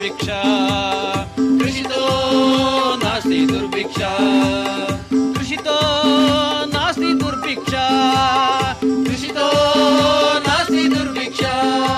भिक्षा कृषितो नास्ति दुर्भिक्षा कृषितो नास्ति दुर्भिक्षा कृषितो नास्ति दुर्भिक्षा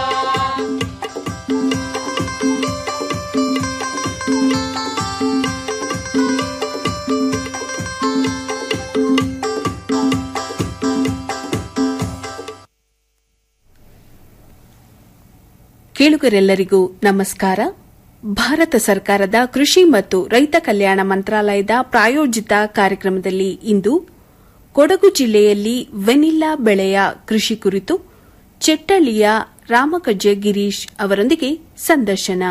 ಕೇಳುಗರೆಲ್ಲರಿಗೂ ನಮಸ್ಕಾರ ಭಾರತ ಸರ್ಕಾರದ ಕೃಷಿ ಮತ್ತು ರೈತ ಕಲ್ಯಾಣ ಮಂತ್ರಾಲಯದ ಪ್ರಾಯೋಜಿತ ಕಾರ್ಯಕ್ರಮದಲ್ಲಿ ಇಂದು ಕೊಡಗು ಜಿಲ್ಲೆಯಲ್ಲಿ ವೆನಿಲ್ಲಾ ಬೆಳೆಯ ಕೃಷಿ ಕುರಿತು ಚೆಟ್ಟಳ್ಳಿಯ ರಾಮಕಜ್ಜೆ ಗಿರೀಶ್ ಅವರೊಂದಿಗೆ ಸಂದರ್ಶನ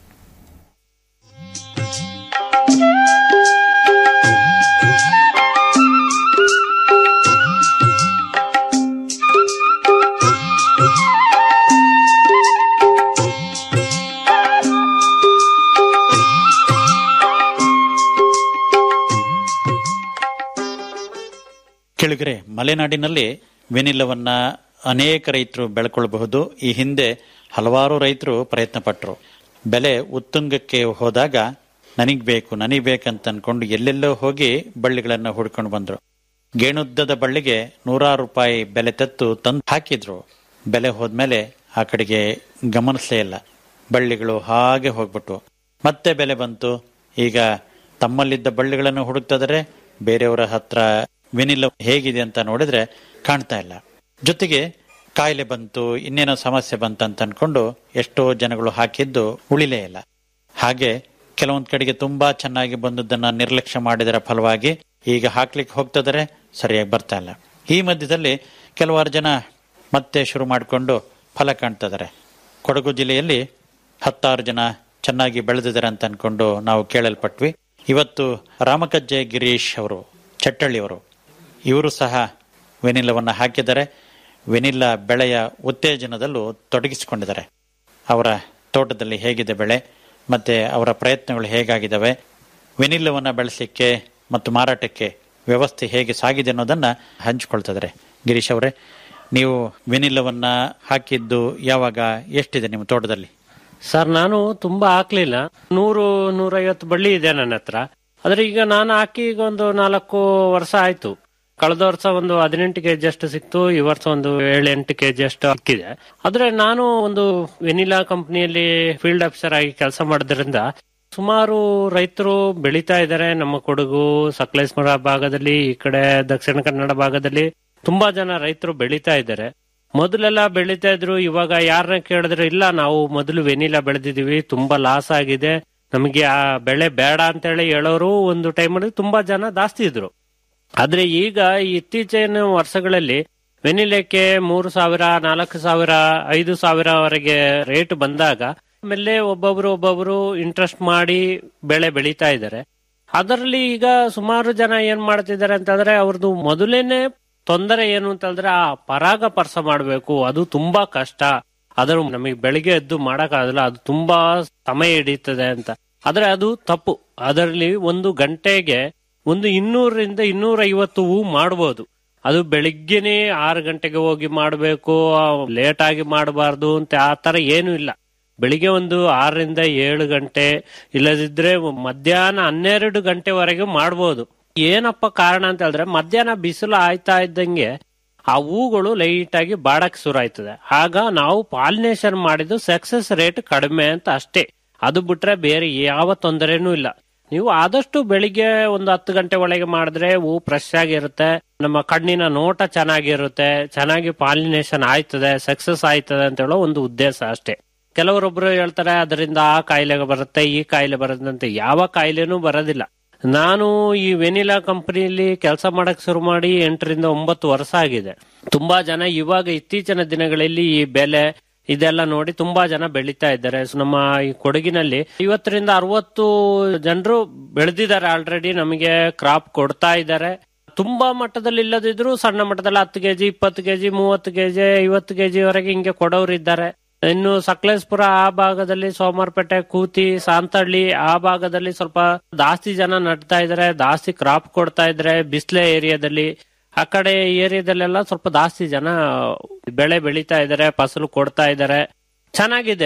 ಕೆಳಗರೆ ಮಲೆನಾಡಿನಲ್ಲಿ ವೆನಿಲ್ಲವನ್ನ ಅನೇಕ ರೈತರು ಬೆಳ್ಕೊಳ್ಬಹುದು ಈ ಹಿಂದೆ ಹಲವಾರು ರೈತರು ಪ್ರಯತ್ನ ಪಟ್ಟರು ಬೆಲೆ ಉತ್ತುಂಗಕ್ಕೆ ಹೋದಾಗ ನನಗ್ ಬೇಕು ನನಗ್ ಬೇಕಂತ ಅನ್ಕೊಂಡು ಎಲ್ಲೆಲ್ಲೋ ಹೋಗಿ ಬಳ್ಳಿಗಳನ್ನ ಹುಡ್ಕೊಂಡು ಬಂದ್ರು ಗೇಣುದ್ದದ ಬಳ್ಳಿಗೆ ನೂರಾರು ರೂಪಾಯಿ ಬೆಲೆ ತೆತ್ತು ತಂದು ಹಾಕಿದ್ರು ಬೆಲೆ ಹೋದ್ಮೇಲೆ ಆ ಕಡೆಗೆ ಗಮನಿಸಲೇ ಇಲ್ಲ ಬಳ್ಳಿಗಳು ಹಾಗೆ ಹೋಗ್ಬಿಟ್ಟು ಮತ್ತೆ ಬೆಲೆ ಬಂತು ಈಗ ತಮ್ಮಲ್ಲಿದ್ದ ಬಳ್ಳಿಗಳನ್ನು ಹುಡುಕ್ತಿದ್ರೆ ಬೇರೆಯವರ ಹತ್ರ ವೆನಿಲ್ಲ ಹೇಗಿದೆ ಅಂತ ನೋಡಿದ್ರೆ ಕಾಣ್ತಾ ಇಲ್ಲ ಜೊತೆಗೆ ಕಾಯಿಲೆ ಬಂತು ಇನ್ನೇನೋ ಸಮಸ್ಯೆ ಬಂತ ಅಂತ ಅನ್ಕೊಂಡು ಎಷ್ಟೋ ಜನಗಳು ಹಾಕಿದ್ದು ಉಳಿಲೇ ಇಲ್ಲ ಹಾಗೆ ಕೆಲವೊಂದ್ ಕಡೆಗೆ ತುಂಬಾ ಚೆನ್ನಾಗಿ ಬಂದದ್ದನ್ನ ನಿರ್ಲಕ್ಷ್ಯ ಮಾಡಿದರ ಫಲವಾಗಿ ಈಗ ಹಾಕ್ಲಿಕ್ಕೆ ಹೋಗ್ತಿದ್ರೆ ಸರಿಯಾಗಿ ಬರ್ತಾ ಇಲ್ಲ ಈ ಮಧ್ಯದಲ್ಲಿ ಕೆಲವಾರು ಜನ ಮತ್ತೆ ಶುರು ಮಾಡಿಕೊಂಡು ಫಲ ಕಾಣ್ತಿದ್ದಾರೆ ಕೊಡಗು ಜಿಲ್ಲೆಯಲ್ಲಿ ಹತ್ತಾರು ಜನ ಚೆನ್ನಾಗಿ ಬೆಳೆದಿದ್ದಾರೆ ಅಂತ ಅನ್ಕೊಂಡು ನಾವು ಕೇಳಲ್ಪಟ್ವಿ ಇವತ್ತು ರಾಮಕಜ್ಜೆ ಗಿರೀಶ್ ಅವರು ಚಟ್ಟಳ್ಳಿಯವರು ಇವರು ಸಹ ವೆನಿಲ್ಲವನ್ನು ಹಾಕಿದ್ದಾರೆ ವೆನಿಲ್ಲಾ ಬೆಳೆಯ ಉತ್ತೇಜನದಲ್ಲೂ ತೊಡಗಿಸಿಕೊಂಡಿದ್ದಾರೆ ಅವರ ತೋಟದಲ್ಲಿ ಹೇಗಿದೆ ಬೆಳೆ ಮತ್ತೆ ಅವರ ಪ್ರಯತ್ನಗಳು ಹೇಗಾಗಿದ್ದಾವೆ ವೆನಿಲ್ಲವನ್ನು ಬೆಳೆಸಲಿಕ್ಕೆ ಮತ್ತು ಮಾರಾಟಕ್ಕೆ ವ್ಯವಸ್ಥೆ ಹೇಗೆ ಸಾಗಿದೆ ಅನ್ನೋದನ್ನ ಹಂಚಿಕೊಳ್ತಿದ್ದಾರೆ ಗಿರೀಶ್ ಅವರೇ ನೀವು ವೆನಿಲ್ಲವನ್ನ ಹಾಕಿದ್ದು ಯಾವಾಗ ಎಷ್ಟಿದೆ ನಿಮ್ಮ ತೋಟದಲ್ಲಿ ಸರ್ ನಾನು ತುಂಬಾ ಹಾಕ್ಲಿಲ್ಲ ನೂರು ನೂರೈವತ್ತು ಬಳ್ಳಿ ಇದೆ ನನ್ನ ಹತ್ರ ಆದ್ರೆ ಈಗ ನಾನು ಹಾಕಿ ಈಗ ಒಂದು ನಾಲ್ಕು ವರ್ಷ ಆಯ್ತು ಕಳೆದ ವರ್ಷ ಒಂದು ಹದಿನೆಂಟು ಕೆಜಿ ಅಷ್ಟು ಸಿಕ್ತು ಈ ವರ್ಷ ಒಂದು ಏಳು ಎಂಟು ಕೆಜಿ ಅಷ್ಟು ಹಾಕಿದೆ ಆದ್ರೆ ನಾನು ಒಂದು ವೆನಿಲಾ ಕಂಪನಿಯಲ್ಲಿ ಫೀಲ್ಡ್ ಆಫೀಸರ್ ಆಗಿ ಕೆಲಸ ಮಾಡೋದ್ರಿಂದ ಸುಮಾರು ರೈತರು ಬೆಳೀತಾ ಇದ್ದಾರೆ ನಮ್ಮ ಕೊಡಗು ಸಕಲೇಶ್ವರ ಭಾಗದಲ್ಲಿ ಈ ಕಡೆ ದಕ್ಷಿಣ ಕನ್ನಡ ಭಾಗದಲ್ಲಿ ತುಂಬಾ ಜನ ರೈತರು ಬೆಳೀತಾ ಇದ್ದಾರೆ ಮೊದಲೆಲ್ಲ ಬೆಳೀತಾ ಇದ್ರು ಇವಾಗ ಯಾರನ್ನ ಕೇಳಿದ್ರೆ ಇಲ್ಲ ನಾವು ಮೊದಲು ವೆನಿಲಾ ಬೆಳೆದಿದೀವಿ ತುಂಬಾ ಲಾಸ್ ಆಗಿದೆ ನಮಗೆ ಆ ಬೆಳೆ ಬೇಡ ಅಂತ ಹೇಳಿ ಹೇಳೋರು ಒಂದು ಟೈಮಲ್ಲಿ ತುಂಬಾ ಜನ ಜಾಸ್ತಿ ಇದ್ರು ಆದ್ರೆ ಈಗ ಈ ಇತ್ತೀಚಿನ ವರ್ಷಗಳಲ್ಲಿ ವೆನಿಲೆಕ್ಕೆ ಮೂರು ಸಾವಿರ ನಾಲ್ಕು ಸಾವಿರ ಐದು ಸಾವಿರವರೆಗೆ ರೇಟ್ ಬಂದಾಗ ಆಮೇಲೆ ಒಬ್ಬೊಬ್ರು ಒಬ್ಬೊಬ್ರು ಇಂಟ್ರೆಸ್ಟ್ ಮಾಡಿ ಬೆಳೆ ಬೆಳೀತಾ ಇದ್ದಾರೆ ಅದರಲ್ಲಿ ಈಗ ಸುಮಾರು ಜನ ಏನ್ ಮಾಡ್ತಿದ್ದಾರೆ ಅಂತಂದ್ರೆ ಅವ್ರದ್ದು ಮೊದಲೇನೆ ತೊಂದರೆ ಏನು ಅಂತಂದ್ರೆ ಆ ಪರಾಗ ಪರ್ಸ ಮಾಡಬೇಕು ಅದು ತುಂಬಾ ಕಷ್ಟ ಅದ್ರ ನಮಗೆ ಬೆಳಿಗ್ಗೆ ಎದ್ದು ಮಾಡಕ್ಕಾಗಲ್ಲ ಅದು ತುಂಬಾ ಸಮಯ ಹಿಡಿತದೆ ಅಂತ ಆದ್ರೆ ಅದು ತಪ್ಪು ಅದರಲ್ಲಿ ಒಂದು ಗಂಟೆಗೆ ಒಂದು ಇನ್ನೂರರಿಂದ ಇನ್ನೂರ ಐವತ್ತು ಹೂ ಮಾಡಬಹುದು ಅದು ಬೆಳಿಗ್ಗೆನೆ ಆರು ಗಂಟೆಗೆ ಹೋಗಿ ಮಾಡಬೇಕು ಲೇಟ್ ಆಗಿ ಮಾಡಬಾರ್ದು ಅಂತ ಆ ತರ ಏನು ಇಲ್ಲ ಬೆಳಿಗ್ಗೆ ಒಂದು ಆರರಿಂದ ಏಳು ಗಂಟೆ ಇಲ್ಲದಿದ್ರೆ ಮಧ್ಯಾಹ್ನ ಹನ್ನೆರಡು ಗಂಟೆವರೆಗೆ ಮಾಡಬಹುದು ಏನಪ್ಪ ಕಾರಣ ಅಂತ ಹೇಳಿದ್ರೆ ಮಧ್ಯಾಹ್ನ ಬಿಸಿಲು ಆಯ್ತಾ ಇದ್ದಂಗೆ ಆ ಹೂಗಳು ಲೈಟ್ ಆಗಿ ಬಾಡಕ್ ಶುರು ಆಯ್ತದೆ ಆಗ ನಾವು ಪಾಲಿನೇಷನ್ ಮಾಡಿದ್ದು ಸಕ್ಸಸ್ ರೇಟ್ ಕಡಿಮೆ ಅಂತ ಅಷ್ಟೇ ಅದು ಬಿಟ್ರೆ ಬೇರೆ ಯಾವ ತೊಂದರೆನೂ ಇಲ್ಲ ನೀವು ಆದಷ್ಟು ಬೆಳಿಗ್ಗೆ ಒಂದು ಹತ್ತು ಗಂಟೆ ಒಳಗೆ ಮಾಡಿದ್ರೆ ಹೂ ಫ್ರೆಶ್ ಆಗಿರುತ್ತೆ ನಮ್ಮ ಕಣ್ಣಿನ ನೋಟ ಚೆನ್ನಾಗಿರುತ್ತೆ ಚೆನ್ನಾಗಿ ಪಾಲಿನೇಷನ್ ಆಯ್ತದೆ ಸಕ್ಸಸ್ ಆಯ್ತದೆ ಅಂತ ಹೇಳೋ ಒಂದು ಉದ್ದೇಶ ಅಷ್ಟೇ ಕೆಲವರೊಬ್ರು ಹೇಳ್ತಾರೆ ಅದರಿಂದ ಆ ಕಾಯಿಲೆ ಬರುತ್ತೆ ಈ ಕಾಯಿಲೆ ಬರುತ್ತೆ ಅಂತ ಯಾವ ಕಾಯಿಲೆನೂ ಬರೋದಿಲ್ಲ ನಾನು ಈ ವೆನಿಲಾ ಕಂಪನಿಯಲ್ಲಿ ಕೆಲಸ ಮಾಡಕ್ ಶುರು ಮಾಡಿ ಎಂಟರಿಂದ ಒಂಬತ್ತು ವರ್ಷ ಆಗಿದೆ ತುಂಬಾ ಜನ ಇವಾಗ ಇತ್ತೀಚಿನ ದಿನಗಳಲ್ಲಿ ಈ ಬೆಲೆ ಇದೆಲ್ಲ ನೋಡಿ ತುಂಬಾ ಜನ ಬೆಳೀತಾ ಇದ್ದಾರೆ ಸೊ ನಮ್ಮ ಈ ಕೊಡಗಿನಲ್ಲಿ ಐವತ್ತರಿಂದ ಅರವತ್ತು ಜನರು ಬೆಳೆದಿದ್ದಾರೆ ಆಲ್ರೆಡಿ ನಮಗೆ ಕ್ರಾಪ್ ಕೊಡ್ತಾ ಇದ್ದಾರೆ ತುಂಬಾ ಮಟ್ಟದಲ್ಲಿ ಇಲ್ಲದಿದ್ರು ಸಣ್ಣ ಮಟ್ಟದಲ್ಲಿ ಹತ್ತು ಕೆಜಿ ಇಪ್ಪತ್ತು ಕೆಜಿ ಮೂವತ್ತು ಕೆಜಿ ಐವತ್ತು ಕೆಜಿ ವರೆಗೆ ಹಿಂಗೆ ಕೊಡೋರು ಇದ್ದಾರೆ ಇನ್ನು ಸಕಲೇಶ್ಪುರ ಆ ಭಾಗದಲ್ಲಿ ಸೋಮವಾರಪೇಟೆ ಕೂತಿ ಸಾಂತಳ್ಳಿ ಆ ಭಾಗದಲ್ಲಿ ಸ್ವಲ್ಪ ಜಾಸ್ತಿ ಜನ ನಡ್ತಾ ಇದಾರೆ ಜಾಸ್ತಿ ಕ್ರಾಪ್ ಕೊಡ್ತಾ ಇದ್ರೆ ಬಿಸ್ಲೆ ಏರಿಯಾದಲ್ಲಿ ಆ ಕಡೆ ಏರಿಯಾದಲ್ಲೆಲ್ಲ ಸ್ವಲ್ಪ ಜಾಸ್ತಿ ಜನ ಬೆಳೆ ಬೆಳೀತಾ ಇದಾರೆ ಫಸಲು ಕೊಡ್ತಾ ಇದಾರೆ ಚೆನ್ನಾಗಿದೆ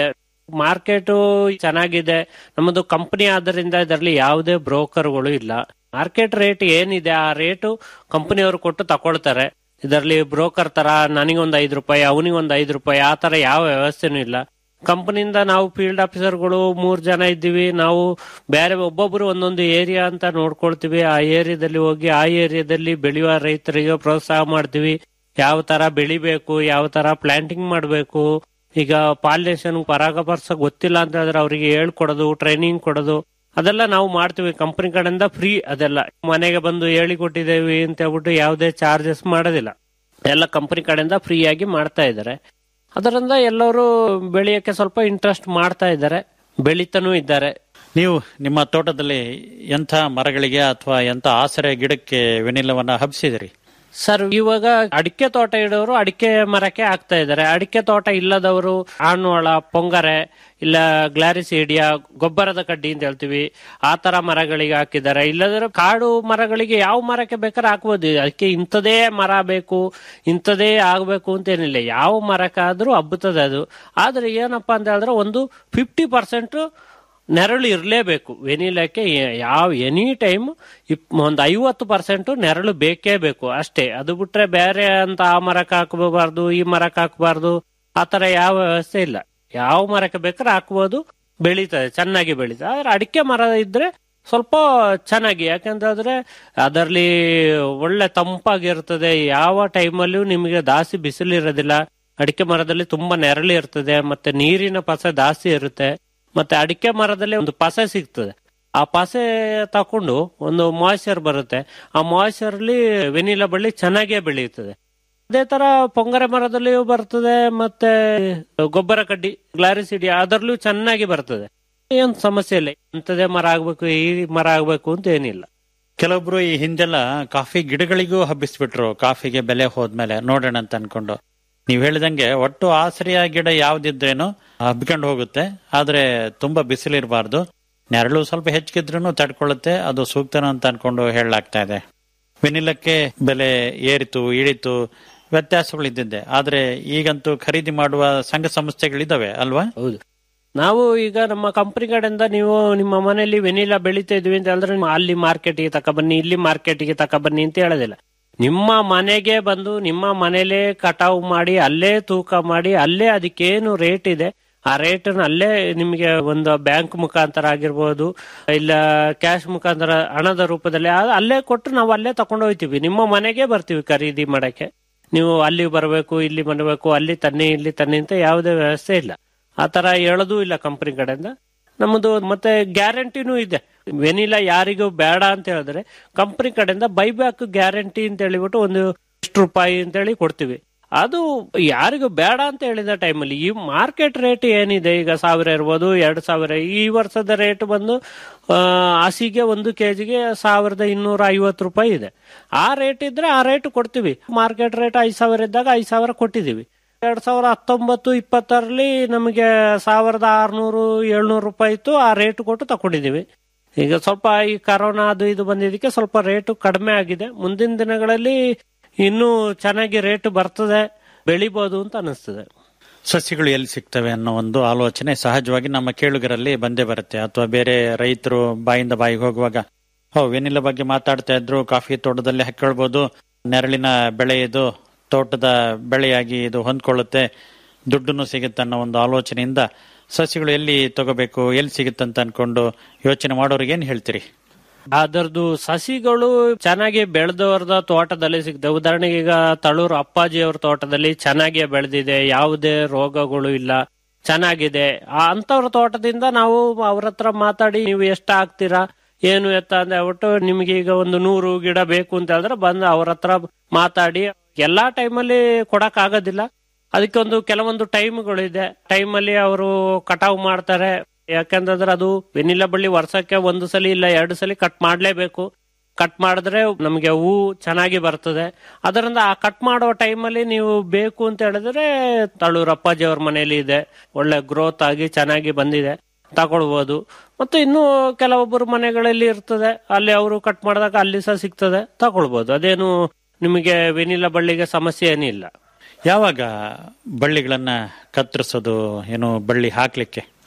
ಮಾರ್ಕೆಟ್ ಚೆನ್ನಾಗಿದೆ ನಮ್ಮದು ಕಂಪನಿ ಆದ್ದರಿಂದ ಇದರಲ್ಲಿ ಯಾವುದೇ ಬ್ರೋಕರ್ಗಳು ಇಲ್ಲ ಮಾರ್ಕೆಟ್ ರೇಟ್ ಏನಿದೆ ಆ ರೇಟು ಕಂಪನಿಯವರು ಕೊಟ್ಟು ತಕೊಳ್ತಾರೆ ಇದರಲ್ಲಿ ಬ್ರೋಕರ್ ತರ ನನಗೊಂದು ಐದು ರೂಪಾಯಿ ಅವನಿಗೊಂದು ಐದು ರೂಪಾಯಿ ಆ ತರ ಯಾವ ವ್ಯವಸ್ಥೆನೂ ಇಲ್ಲ ಕಂಪನಿಯಿಂದ ನಾವು ಫೀಲ್ಡ್ ಆಫೀಸರ್ಗಳು ಮೂರ್ ಜನ ಇದ್ದೀವಿ ನಾವು ಬೇರೆ ಒಬ್ಬೊಬ್ರು ಒಂದೊಂದು ಏರಿಯಾ ಅಂತ ನೋಡ್ಕೊಳ್ತೀವಿ ಆ ಏರಿಯಾದಲ್ಲಿ ಹೋಗಿ ಆ ಏರಿಯಾದಲ್ಲಿ ಬೆಳೆಯುವ ರೈತರಿಗೆ ಪ್ರೋತ್ಸಾಹ ಮಾಡ್ತೀವಿ ಯಾವ ತರ ಬೆಳಿಬೇಕು ಯಾವ ತರ ಪ್ಲಾಂಟಿಂಗ್ ಮಾಡಬೇಕು ಈಗ ಪಾಲಿನೇಷನ್ ಪರಾಗಪರ್ಸ ಗೊತ್ತಿಲ್ಲ ಅಂತ ಹೇಳಿದ್ರೆ ಅವರಿಗೆ ಹೇಳ್ಕೊಡೋದು ಟ್ರೈನಿಂಗ್ ಕೊಡೋದು ಅದೆಲ್ಲ ನಾವು ಮಾಡ್ತೀವಿ ಕಂಪನಿ ಕಡೆಯಿಂದ ಫ್ರೀ ಅದೆಲ್ಲ ಮನೆಗೆ ಬಂದು ಹೇಳಿ ಕೊಟ್ಟಿದ್ದೇವೆ ಅಂತ ಹೇಳ್ಬಿಟ್ಟು ಯಾವುದೇ ಚಾರ್ಜಸ್ ಮಾಡೋದಿಲ್ಲ ಎಲ್ಲ ಕಂಪನಿ ಕಡೆಯಿಂದ ಫ್ರೀ ಆಗಿ ಮಾಡ್ತಾ ಇದ್ದಾರೆ ಅದರಿಂದ ಎಲ್ಲರೂ ಬೆಳೆಯಕ್ಕೆ ಸ್ವಲ್ಪ ಇಂಟ್ರೆಸ್ಟ್ ಮಾಡ್ತಾ ಇದ್ದಾರೆ ಬೆಳಿತಾನೂ ಇದ್ದಾರೆ ನೀವು ನಿಮ್ಮ ತೋಟದಲ್ಲಿ ಎಂಥ ಮರಗಳಿಗೆ ಅಥವಾ ಎಂಥ ಆಸರೆ ಗಿಡಕ್ಕೆ ವೆನಿಲವನ್ನ ಹಬ್ಸಿದಿರಿ ಸರ್ ಇವಾಗ ಅಡಿಕೆ ತೋಟ ಇಡೋರು ಅಡಿಕೆ ಮರಕ್ಕೆ ಹಾಕ್ತಾ ಇದ್ದಾರೆ ಅಡಿಕೆ ತೋಟ ಇಲ್ಲದವರು ಆಣ್ವಾಳ ಪೊಂಗರೆ ಇಲ್ಲ ಗ್ಲಾರಿಸೀಡಿಯಾ ಗೊಬ್ಬರದ ಕಡ್ಡಿ ಅಂತ ಹೇಳ್ತೀವಿ ಆ ತರ ಮರಗಳಿಗೆ ಹಾಕಿದ್ದಾರೆ ಇಲ್ಲದ್ರೆ ಕಾಡು ಮರಗಳಿಗೆ ಯಾವ ಮರಕ್ಕೆ ಬೇಕಾದ್ರೆ ಹಾಕ್ಬೋದು ಅದಕ್ಕೆ ಇಂಥದೇ ಮರ ಬೇಕು ಇಂಥದೇ ಆಗ್ಬೇಕು ಅಂತ ಏನಿಲ್ಲ ಯಾವ ಮರಕ್ಕಾದ್ರೂ ಹಬ್ಬುತ್ತದೆ ಅದು ಆದ್ರೆ ಏನಪ್ಪಾ ಅಂತ ಹೇಳಿದ್ರೆ ಒಂದು ಫಿಫ್ಟಿ ಪರ್ಸೆಂಟ್ ನೆರಳು ಇರಲೇಬೇಕು ವೆನಿಲಕ್ಕೆ ಯಾವ ಎನಿ ಟೈಮ್ ಒಂದು ಐವತ್ತು ಪರ್ಸೆಂಟ್ ನೆರಳು ಬೇಕೇ ಬೇಕು ಅಷ್ಟೇ ಅದು ಬಿಟ್ರೆ ಬೇರೆ ಅಂತ ಆ ಮರಕ್ಕೆ ಹಾಕಬಾರ್ದು ಈ ಮರಕ್ಕೆ ಹಾಕಬಾರ್ದು ಆ ತರ ಯಾವ ವ್ಯವಸ್ಥೆ ಇಲ್ಲ ಯಾವ ಮರಕ್ಕೆ ಬೇಕಾದ್ರೆ ಹಾಕ್ಬೋದು ಬೆಳೀತದೆ ಚೆನ್ನಾಗಿ ಬೆಳೀತದೆ ಆದ್ರೆ ಅಡಿಕೆ ಮರ ಇದ್ರೆ ಸ್ವಲ್ಪ ಚೆನ್ನಾಗಿ ಯಾಕಂತಂದ್ರೆ ಅದರಲ್ಲಿ ಒಳ್ಳೆ ತಂಪಾಗಿರ್ತದೆ ಯಾವ ಟೈಮಲ್ಲಿಯೂ ನಿಮಗೆ ಜಾಸ್ತಿ ಬಿಸಿಲಿರೋದಿಲ್ಲ ಅಡಿಕೆ ಮರದಲ್ಲಿ ತುಂಬಾ ನೆರಳು ಇರ್ತದೆ ಮತ್ತೆ ನೀರಿನ ಪಸೆ ಜಾಸ್ತಿ ಇರುತ್ತೆ ಮತ್ತೆ ಅಡಿಕೆ ಮರದಲ್ಲಿ ಒಂದು ಪಸೆ ಸಿಗ್ತದೆ ಆ ಪಸೆ ತಕೊಂಡು ಒಂದು ಮಾಯ್ಚರ್ ಬರುತ್ತೆ ಆ ಮಾಯ್ಚರ್ ಅಲ್ಲಿ ವೆನಿಲಾ ಬಳ್ಳಿ ಚೆನ್ನಾಗೇ ಬೆಳೆಯುತ್ತದೆ ಅದೇ ತರ ಪೊಂಗರೆ ಮರದಲ್ಲಿಯೂ ಬರ್ತದೆ ಮತ್ತೆ ಗೊಬ್ಬರ ಕಡ್ಡಿ ಗ್ಲಾರಿಸಿಡಿ ಅದರಲ್ಲೂ ಚೆನ್ನಾಗಿ ಬರ್ತದೆ ಏನ್ ಸಮಸ್ಯೆ ಇಲ್ಲ ಇಂಥದೇ ಮರ ಆಗ್ಬೇಕು ಈ ಮರ ಆಗ್ಬೇಕು ಅಂತ ಏನಿಲ್ಲ ಕೆಲವೊಬ್ರು ಈ ಹಿಂದೆಲ್ಲ ಕಾಫಿ ಗಿಡಗಳಿಗೂ ಹಬ್ಬಿಸ್ಬಿಟ್ರು ಕಾಫಿಗೆ ಬೆಲೆ ಹೋದ್ಮೇಲೆ ನೋಡೋಣ ಅಂತ ಅನ್ಕೊಂಡು ನೀವ್ ಹೇಳಿದಂಗೆ ಒಟ್ಟು ಆಶ್ರಯ ಗಿಡ ಯಾವ್ದಿದ್ರೇನು ಹಬ್ಕೊಂಡು ಹೋಗುತ್ತೆ ಆದ್ರೆ ತುಂಬಾ ಬಿಸಿಲಿರಬಾರ್ದು ನೆರಳು ಸ್ವಲ್ಪ ಹೆಚ್ಚಿಗಿದ್ರೂ ತಡ್ಕೊಳ್ಳುತ್ತೆ ಅದು ಸೂಕ್ತನ ಅಂತ ಅನ್ಕೊಂಡು ಹೇಳಲಾಗ್ತಾ ಇದೆ ವೆನಿಲಕ್ಕೆ ಬೆಲೆ ಏರಿತು ಇಳಿತು ವ್ಯತ್ಯಾಸಗಳಿದ್ದಿದ್ದೆ ಆದ್ರೆ ಈಗಂತೂ ಖರೀದಿ ಮಾಡುವ ಸಂಘ ಸಂಸ್ಥೆಗಳಿದಾವೆ ಅಲ್ವಾ ಹೌದು ನಾವು ಈಗ ನಮ್ಮ ಕಂಪನಿ ಕಡೆಯಿಂದ ನೀವು ನಿಮ್ಮ ಮನೆಯಲ್ಲಿ ವೆನಿಲಾ ಬೆಳಿತಾ ಇದ್ವಿ ಅಂತ ಹೇಳಿದ್ರೆ ನೀವು ಅಲ್ಲಿ ಮಾರ್ಕೆಟ್ಗೆ ತಗೊಬನ್ನಿ ಇಲ್ಲಿ ಮಾರ್ಕೆಟ್ಗೆ ತಗೊಬನ್ನಿ ಅಂತ ಹೇಳೋದಿಲ್ಲ ನಿಮ್ಮ ಮನೆಗೆ ಬಂದು ನಿಮ್ಮ ಮನೇಲೆ ಕಟಾವು ಮಾಡಿ ಅಲ್ಲೇ ತೂಕ ಮಾಡಿ ಅಲ್ಲೇ ಅದಕ್ಕೇನು ರೇಟ್ ಇದೆ ಆ ರೇಟ್ ಅಲ್ಲೇ ನಿಮಗೆ ಒಂದು ಬ್ಯಾಂಕ್ ಮುಖಾಂತರ ಆಗಿರ್ಬೋದು ಇಲ್ಲ ಕ್ಯಾಶ್ ಮುಖಾಂತರ ಹಣದ ರೂಪದಲ್ಲಿ ಆ- ಅಲ್ಲೇ ಕೊಟ್ಟು ನಾವು ಅಲ್ಲೇ ತಕೊಂಡು ಹೋಗ್ತೀವಿ ನಿಮ್ಮ ಮನೆಗೆ ಬರ್ತೀವಿ ಖರೀದಿ ಮಾಡಕ್ಕೆ ನೀವು ಅಲ್ಲಿ ಬರಬೇಕು ಇಲ್ಲಿ ಬರಬೇಕು ಅಲ್ಲಿ ತನ್ನಿ ಇಲ್ಲಿ ತನ್ನಿ ಅಂತ ಯಾವುದೇ ವ್ಯವಸ್ಥೆ ಇಲ್ಲ ಆ ತರ ಹೇಳೋದು ಇಲ್ಲ ಕಂಪನಿ ಕಡೆಯಿಂದ ನಮ್ಮದು ಮತ್ತೆ ಗ್ಯಾರಂಟಿನೂ ಇದೆ ವೆನಿಲಾ ಯಾರಿಗೂ ಬೇಡ ಅಂತ ಹೇಳಿದ್ರೆ ಕಂಪನಿ ಕಡೆಯಿಂದ ಬೈಬ್ಯಾಕ್ ಗ್ಯಾರಂಟಿ ಅಂತ ಹೇಳಿಬಿಟ್ಟು ಒಂದು ಇಷ್ಟು ರೂಪಾಯಿ ಅಂತ ಹೇಳಿ ಕೊಡ್ತೀವಿ ಅದು ಯಾರಿಗೂ ಬೇಡ ಅಂತ ಹೇಳಿದ ಟೈಮಲ್ಲಿ ಈ ಮಾರ್ಕೆಟ್ ರೇಟ್ ಏನಿದೆ ಈಗ ಸಾವಿರ ಇರ್ಬೋದು ಎರಡು ಸಾವಿರ ಈ ವರ್ಷದ ರೇಟ್ ಬಂದು ಆ, ಹಸಿಗೆ ಒಂದು ಕೆಜಿಗೆ ಸಾವಿರದ ಇನ್ನೂರ ಐವತ್ತು ರೂಪಾಯಿ ಇದೆ ಆ ರೇಟ್ ಇದ್ರೆ ಆ ರೇಟ್ ಕೊಡ್ತೀವಿ ಮಾರ್ಕೆಟ್ ರೇಟ್ ಐದು ಸಾವಿರ ಇದ್ದಾಗ ಐದು ಸಾವಿರ ಕೊಟ್ಟಿದ್ದೀವಿ ಎರಡ್ ಸಾವಿರ ಹತ್ತೊಂಬತ್ತು ಇಪ್ಪತ್ತರಲ್ಲಿ ನಮಗೆ ಸಾವಿರದ ಆರ್ನೂರು ಏಳ್ನೂರು ರೂಪಾಯಿ ಇತ್ತು ಆ ರೇಟ್ ಕೊಟ್ಟು ತಕೊಂಡಿದ್ದೀವಿ ಈಗ ಸ್ವಲ್ಪ ಈ ಕರೋನಾ ಅದು ಇದು ಬಂದಿದ್ದಕ್ಕೆ ಸ್ವಲ್ಪ ರೇಟು ಕಡಿಮೆ ಆಗಿದೆ ಮುಂದಿನ ದಿನಗಳಲ್ಲಿ ಇನ್ನೂ ಚೆನ್ನಾಗಿ ರೇಟ್ ಬರ್ತದೆ ಬೆಳಿಬೋದು ಅಂತ ಅನಿಸ್ತದೆ ಸಸ್ಯಗಳು ಎಲ್ಲಿ ಸಿಗ್ತವೆ ಅನ್ನೋ ಒಂದು ಆಲೋಚನೆ ಸಹಜವಾಗಿ ನಮ್ಮ ಕೇಳುಗರಲ್ಲಿ ಬಂದೇ ಬರುತ್ತೆ ಅಥವಾ ಬೇರೆ ರೈತರು ಬಾಯಿಂದ ಬಾಯಿಗೆ ಹೋಗುವಾಗ ಹೋ ವೆನಿಲ ಬಗ್ಗೆ ಮಾತಾಡ್ತಾ ಇದ್ರು ಕಾಫಿ ತೋಟದಲ್ಲಿ ಹಾಕೊಳ್ಬಹುದು ನೆರಳಿನ ಬೆಳೆ ಇದು ತೋಟದ ಬೆಳೆಯಾಗಿ ಇದು ಹೊಂದ್ಕೊಳ್ಳುತ್ತೆ ದುಡ್ಡನ್ನು ಸಿಗುತ್ತೆ ಅನ್ನೋ ಒಂದು ಆಲೋಚನೆಯಿಂದ ಸಸ್ಯಗಳು ಎಲ್ಲಿ ತಗೋಬೇಕು ಎಲ್ಲಿ ಸಿಗುತ್ತೆ ಅಂತ ಅನ್ಕೊಂಡು ಯೋಚನೆ ಮಾಡೋರಿಗೆ ಏನ್ ಹೇಳ್ತೀರಿ ಅದರದ್ದು ಸಸಿಗಳು ಚೆನ್ನಾಗಿ ಬೆಳೆದವ್ರದ ತೋಟದಲ್ಲಿ ಸಿಗ್ತವೆ ಉದಾಹರಣೆಗೆ ಈಗ ತಳೂರು ಅಪ್ಪಾಜಿ ಅವ್ರ ತೋಟದಲ್ಲಿ ಚೆನ್ನಾಗಿ ಬೆಳೆದಿದೆ ಯಾವುದೇ ರೋಗಗಳು ಇಲ್ಲ ಚೆನ್ನಾಗಿದೆ ಆ ಅಂತವ್ರ ತೋಟದಿಂದ ನಾವು ಅವ್ರ ಹತ್ರ ಮಾತಾಡಿ ನೀವು ಎಷ್ಟ ಹಾಕ್ತೀರಾ ಏನು ಎತ್ತ ಅಂತ ಹೇಳ್ಬಿಟ್ಟು ನಿಮ್ಗೆ ಈಗ ಒಂದು ನೂರು ಗಿಡ ಬೇಕು ಅಂತ ಹೇಳಿದ್ರೆ ಬಂದು ಅವ್ರ ಹತ್ರ ಮಾತಾಡಿ ಎಲ್ಲಾ ಟೈಮಲ್ಲಿ ಕೊಡಕ್ ಆಗೋದಿಲ್ಲ ಅದಕ್ಕೆ ಒಂದು ಕೆಲವೊಂದು ಟೈಮ್ಗಳಿದೆ ಟೈಮಲ್ಲಿ ಅವರು ಕಟಾವು ಮಾಡ್ತಾರೆ ಯಾಕಂತಂದ್ರೆ ಅದು ವೆನಿಲಾ ಬಳ್ಳಿ ವರ್ಷಕ್ಕೆ ಒಂದು ಸಲ ಇಲ್ಲ ಎರಡು ಸಲ ಕಟ್ ಮಾಡ್ಲೇಬೇಕು ಕಟ್ ಮಾಡಿದ್ರೆ ನಮಗೆ ಹೂ ಚೆನ್ನಾಗಿ ಬರ್ತದೆ ಅದರಿಂದ ಆ ಕಟ್ ಮಾಡೋ ಟೈಮಲ್ಲಿ ನೀವು ಬೇಕು ಅಂತ ಹೇಳಿದ್ರೆ ತಳೂರು ಅಪ್ಪಾಜಿ ಅವ್ರ ಮನೆಯಲ್ಲಿ ಇದೆ ಒಳ್ಳೆ ಗ್ರೋತ್ ಆಗಿ ಚೆನ್ನಾಗಿ ಬಂದಿದೆ ತಗೊಳ್ಬೋದು ಮತ್ತು ಇನ್ನು ಕೆಲವೊಬ್ಬರು ಮನೆಗಳಲ್ಲಿ ಇರ್ತದೆ ಅಲ್ಲಿ ಅವರು ಕಟ್ ಮಾಡಿದಾಗ ಅಲ್ಲಿ ಸಹ ಸಿಗ್ತದೆ ತಗೊಳ್ಬೋದು ಅದೇನು ನಿಮಗೆ ವೆನಿಲಾ ಬಳ್ಳಿಗೆ ಸಮಸ್ಯೆ ಏನಿಲ್ಲ ಯಾವಾಗ ಬಳ್ಳಿಗಳನ್ನ ಕತ್ತರಿಸೋದು ಏನು ಬಳ್ಳಿ ಹಾಕ್ಲಿಕ್ಕೆ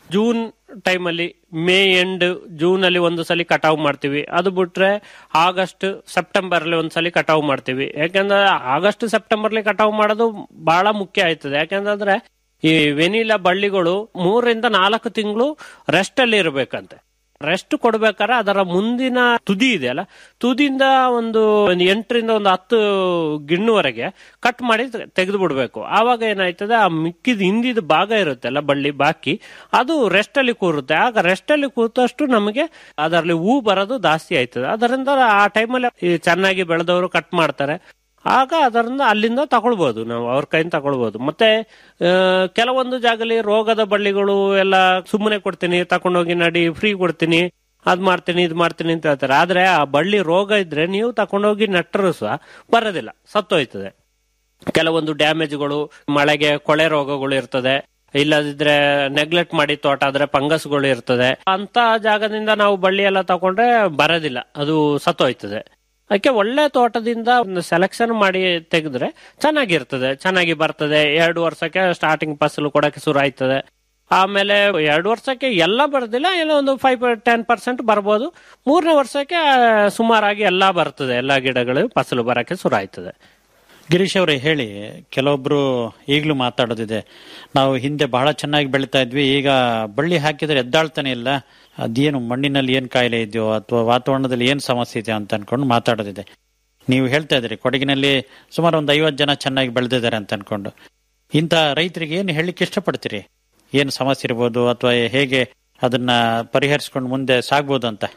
ಜೂನ್ ಟೈಮಲ್ಲಿ ಮೇ ಎಂಡ್ ಜೂನ್ ಅಲ್ಲಿ ಒಂದು ಸಲ ಕಟಾವು ಮಾಡ್ತೀವಿ ಅದು ಬಿಟ್ರೆ ಆಗಸ್ಟ್ ಸೆಪ್ಟೆಂಬರ್ ಅಲ್ಲಿ ಒಂದ್ಸಲಿ ಕಟಾವು ಮಾಡ್ತೀವಿ ಯಾಕಂದ್ರೆ ಆಗಸ್ಟ್ ಸೆಪ್ಟೆಂಬರ್ ಅಲ್ಲಿ ಕಟಾವು ಮಾಡೋದು ಬಹಳ ಮುಖ್ಯ ಆಯ್ತದೆ ಯಾಕಂದ್ರೆ ಈ ವೆನಿಲಾ ಬಳ್ಳಿಗಳು ಮೂರರಿಂದ ನಾಲ್ಕು ತಿಂಗಳು ರೆಸ್ಟ್ ಅಲ್ಲಿ ಇರಬೇಕಂತೆ ರೆಸ್ಟ್ ಕೊಡ್ಬೇಕಾದ್ರೆ ಅದರ ಮುಂದಿನ ತುದಿ ಇದೆಯಲ್ಲ ತುದಿಯಿಂದ ಒಂದು ಒಂದು ಎಂಟರಿಂದ ಒಂದು ಹತ್ತು ಗಿಣ್ಣುವರೆಗೆ ಕಟ್ ಮಾಡಿ ತೆಗೆದು ಬಿಡ್ಬೇಕು ಆವಾಗ ಏನಾಯ್ತದೆ ಆ ಮಿಕ್ಕಿದ ಹಿಂದಿದ ಭಾಗ ಇರುತ್ತಲ್ಲ ಬಳ್ಳಿ ಬಾಕಿ ಅದು ರೆಸ್ಟ್ ಅಲ್ಲಿ ಕೂರುತ್ತೆ ಆಗ ರೆಸ್ಟ್ ಅಲ್ಲಿ ಕೂತಷ್ಟು ನಮಗೆ ಅದರಲ್ಲಿ ಹೂ ಬರೋದು ಜಾಸ್ತಿ ಆಯ್ತದೆ ಅದರಿಂದ ಆ ಟೈಮಲ್ಲಿ ಚೆನ್ನಾಗಿ ಬೆಳೆದವರು ಕಟ್ ಮಾಡ್ತಾರೆ ಆಗ ಅದರಿಂದ ಅಲ್ಲಿಂದ ತಗೊಳ್ಬಹುದು ನಾವು ಅವ್ರ ಕೈಯಿಂದ ತಗೊಳ್ಬಹುದು ಮತ್ತೆ ಆ, ಕೆಲವೊಂದು ಜಾಗಲಿ ರೋಗದ ಬಳ್ಳಿಗಳು ಎಲ್ಲ ಸುಮ್ಮನೆ ಕೊಡ್ತೀನಿ ತಕೊಂಡೋಗಿ ನಡಿ ಫ್ರೀ ಕೊಡ್ತೀನಿ ಅದ್ ಮಾಡ್ತೀನಿ ಇದ್ ಮಾಡ್ತೀನಿ ಅಂತ ಹೇಳ್ತಾರೆ ಆದ್ರೆ ಆ ಬಳ್ಳಿ ರೋಗ ಇದ್ರೆ ನೀವು ತಕೊಂಡೋಗಿ ನೆಟ್ಟರು ಸಹ ಬರೋದಿಲ್ಲ ಸತ್ತೋಯ್ತದೆ ಕೆಲವೊಂದು ಡ್ಯಾಮೇಜ್ಗಳು ಮಳೆಗೆ ಕೊಳೆ ರೋಗಗಳು ಇರ್ತದೆ ಇಲ್ಲದಿದ್ರೆ ನೆಗ್ಲೆಕ್ಟ್ ಮಾಡಿ ತೋಟ ಆದ್ರೆ ಫಂಗಸ್ಗಳು ಇರ್ತದೆ ಅಂತ ಜಾಗದಿಂದ ನಾವು ಬಳ್ಳಿ ಎಲ್ಲ ತಗೊಂಡ್ರೆ ಬರೋದಿಲ್ಲ ಅದು ಸತ್ತೋಯ್ತದೆ ಅದಕ್ಕೆ ಒಳ್ಳೆ ತೋಟದಿಂದ ಸೆಲೆಕ್ಷನ್ ಮಾಡಿ ತೆಗೆದ್ರೆ ಚೆನ್ನಾಗಿರ್ತದೆ ಚೆನ್ನಾಗಿ ಬರ್ತದೆ ಎರಡು ವರ್ಷಕ್ಕೆ ಸ್ಟಾರ್ಟಿಂಗ್ ಫಸಲು ಕೊಡಕ್ಕೆ ಶುರು ಆಯ್ತದೆ ಆಮೇಲೆ ಎರಡು ವರ್ಷಕ್ಕೆ ಎಲ್ಲ ಬರೋದಿಲ್ಲ ಏನೋ ಒಂದು ಫೈವ್ ಟೆನ್ ಪರ್ಸೆಂಟ್ ಬರ್ಬೋದು ಮೂರನೇ ವರ್ಷಕ್ಕೆ ಸುಮಾರಾಗಿ ಎಲ್ಲ ಬರ್ತದೆ ಎಲ್ಲ ಗಿಡಗಳು ಫಸಲು ಬರಕ್ಕೆ ಶುರು ಆಯ್ತದೆ ಗಿರೀಶ್ ಅವರೇ ಹೇಳಿ ಕೆಲವೊಬ್ರು ಈಗಲೂ ಮಾತಾಡೋದಿದೆ ನಾವು ಹಿಂದೆ ಬಹಳ ಚೆನ್ನಾಗಿ ಬೆಳಿತಾ ಇದ್ವಿ ಈಗ ಬಳ್ಳಿ ಹಾಕಿದ್ರೆ ಎದ್ದಾಳ್ತಾನೆ ಇಲ್ಲ ಅದೇನು ಮಣ್ಣಿನಲ್ಲಿ ಏನ್ ಕಾಯಿಲೆ ಇದೆಯೋ ಅಥವಾ ವಾತಾವರಣದಲ್ಲಿ ಏನ್ ಸಮಸ್ಯೆ ಇದೆಯೋ ಅಂತ ಅನ್ಕೊಂಡು ಮಾತಾಡೋದಿದೆ ನೀವು ಹೇಳ್ತಾ ಇದ್ರಿ ಕೊಡಗಿನಲ್ಲಿ ಸುಮಾರು ಒಂದು ಐವತ್ತು ಜನ ಚೆನ್ನಾಗಿ ಬೆಳೆದಿದ್ದಾರೆ ಅಂತ ಅನ್ಕೊಂಡು ಇಂಥ ರೈತರಿಗೆ ಏನು ಹೇಳಲಿಕ್ಕೆ ಇಷ್ಟಪಡ್ತೀರಿ ಏನು ಸಮಸ್ಯೆ ಇರ್ಬೋದು ಅಥವಾ ಹೇಗೆ ಅದನ್ನ ಪರಿಹರಿಸ್ಕೊಂಡು ಮುಂದೆ ಸಾಗ್ಬೋದು ಅಂತ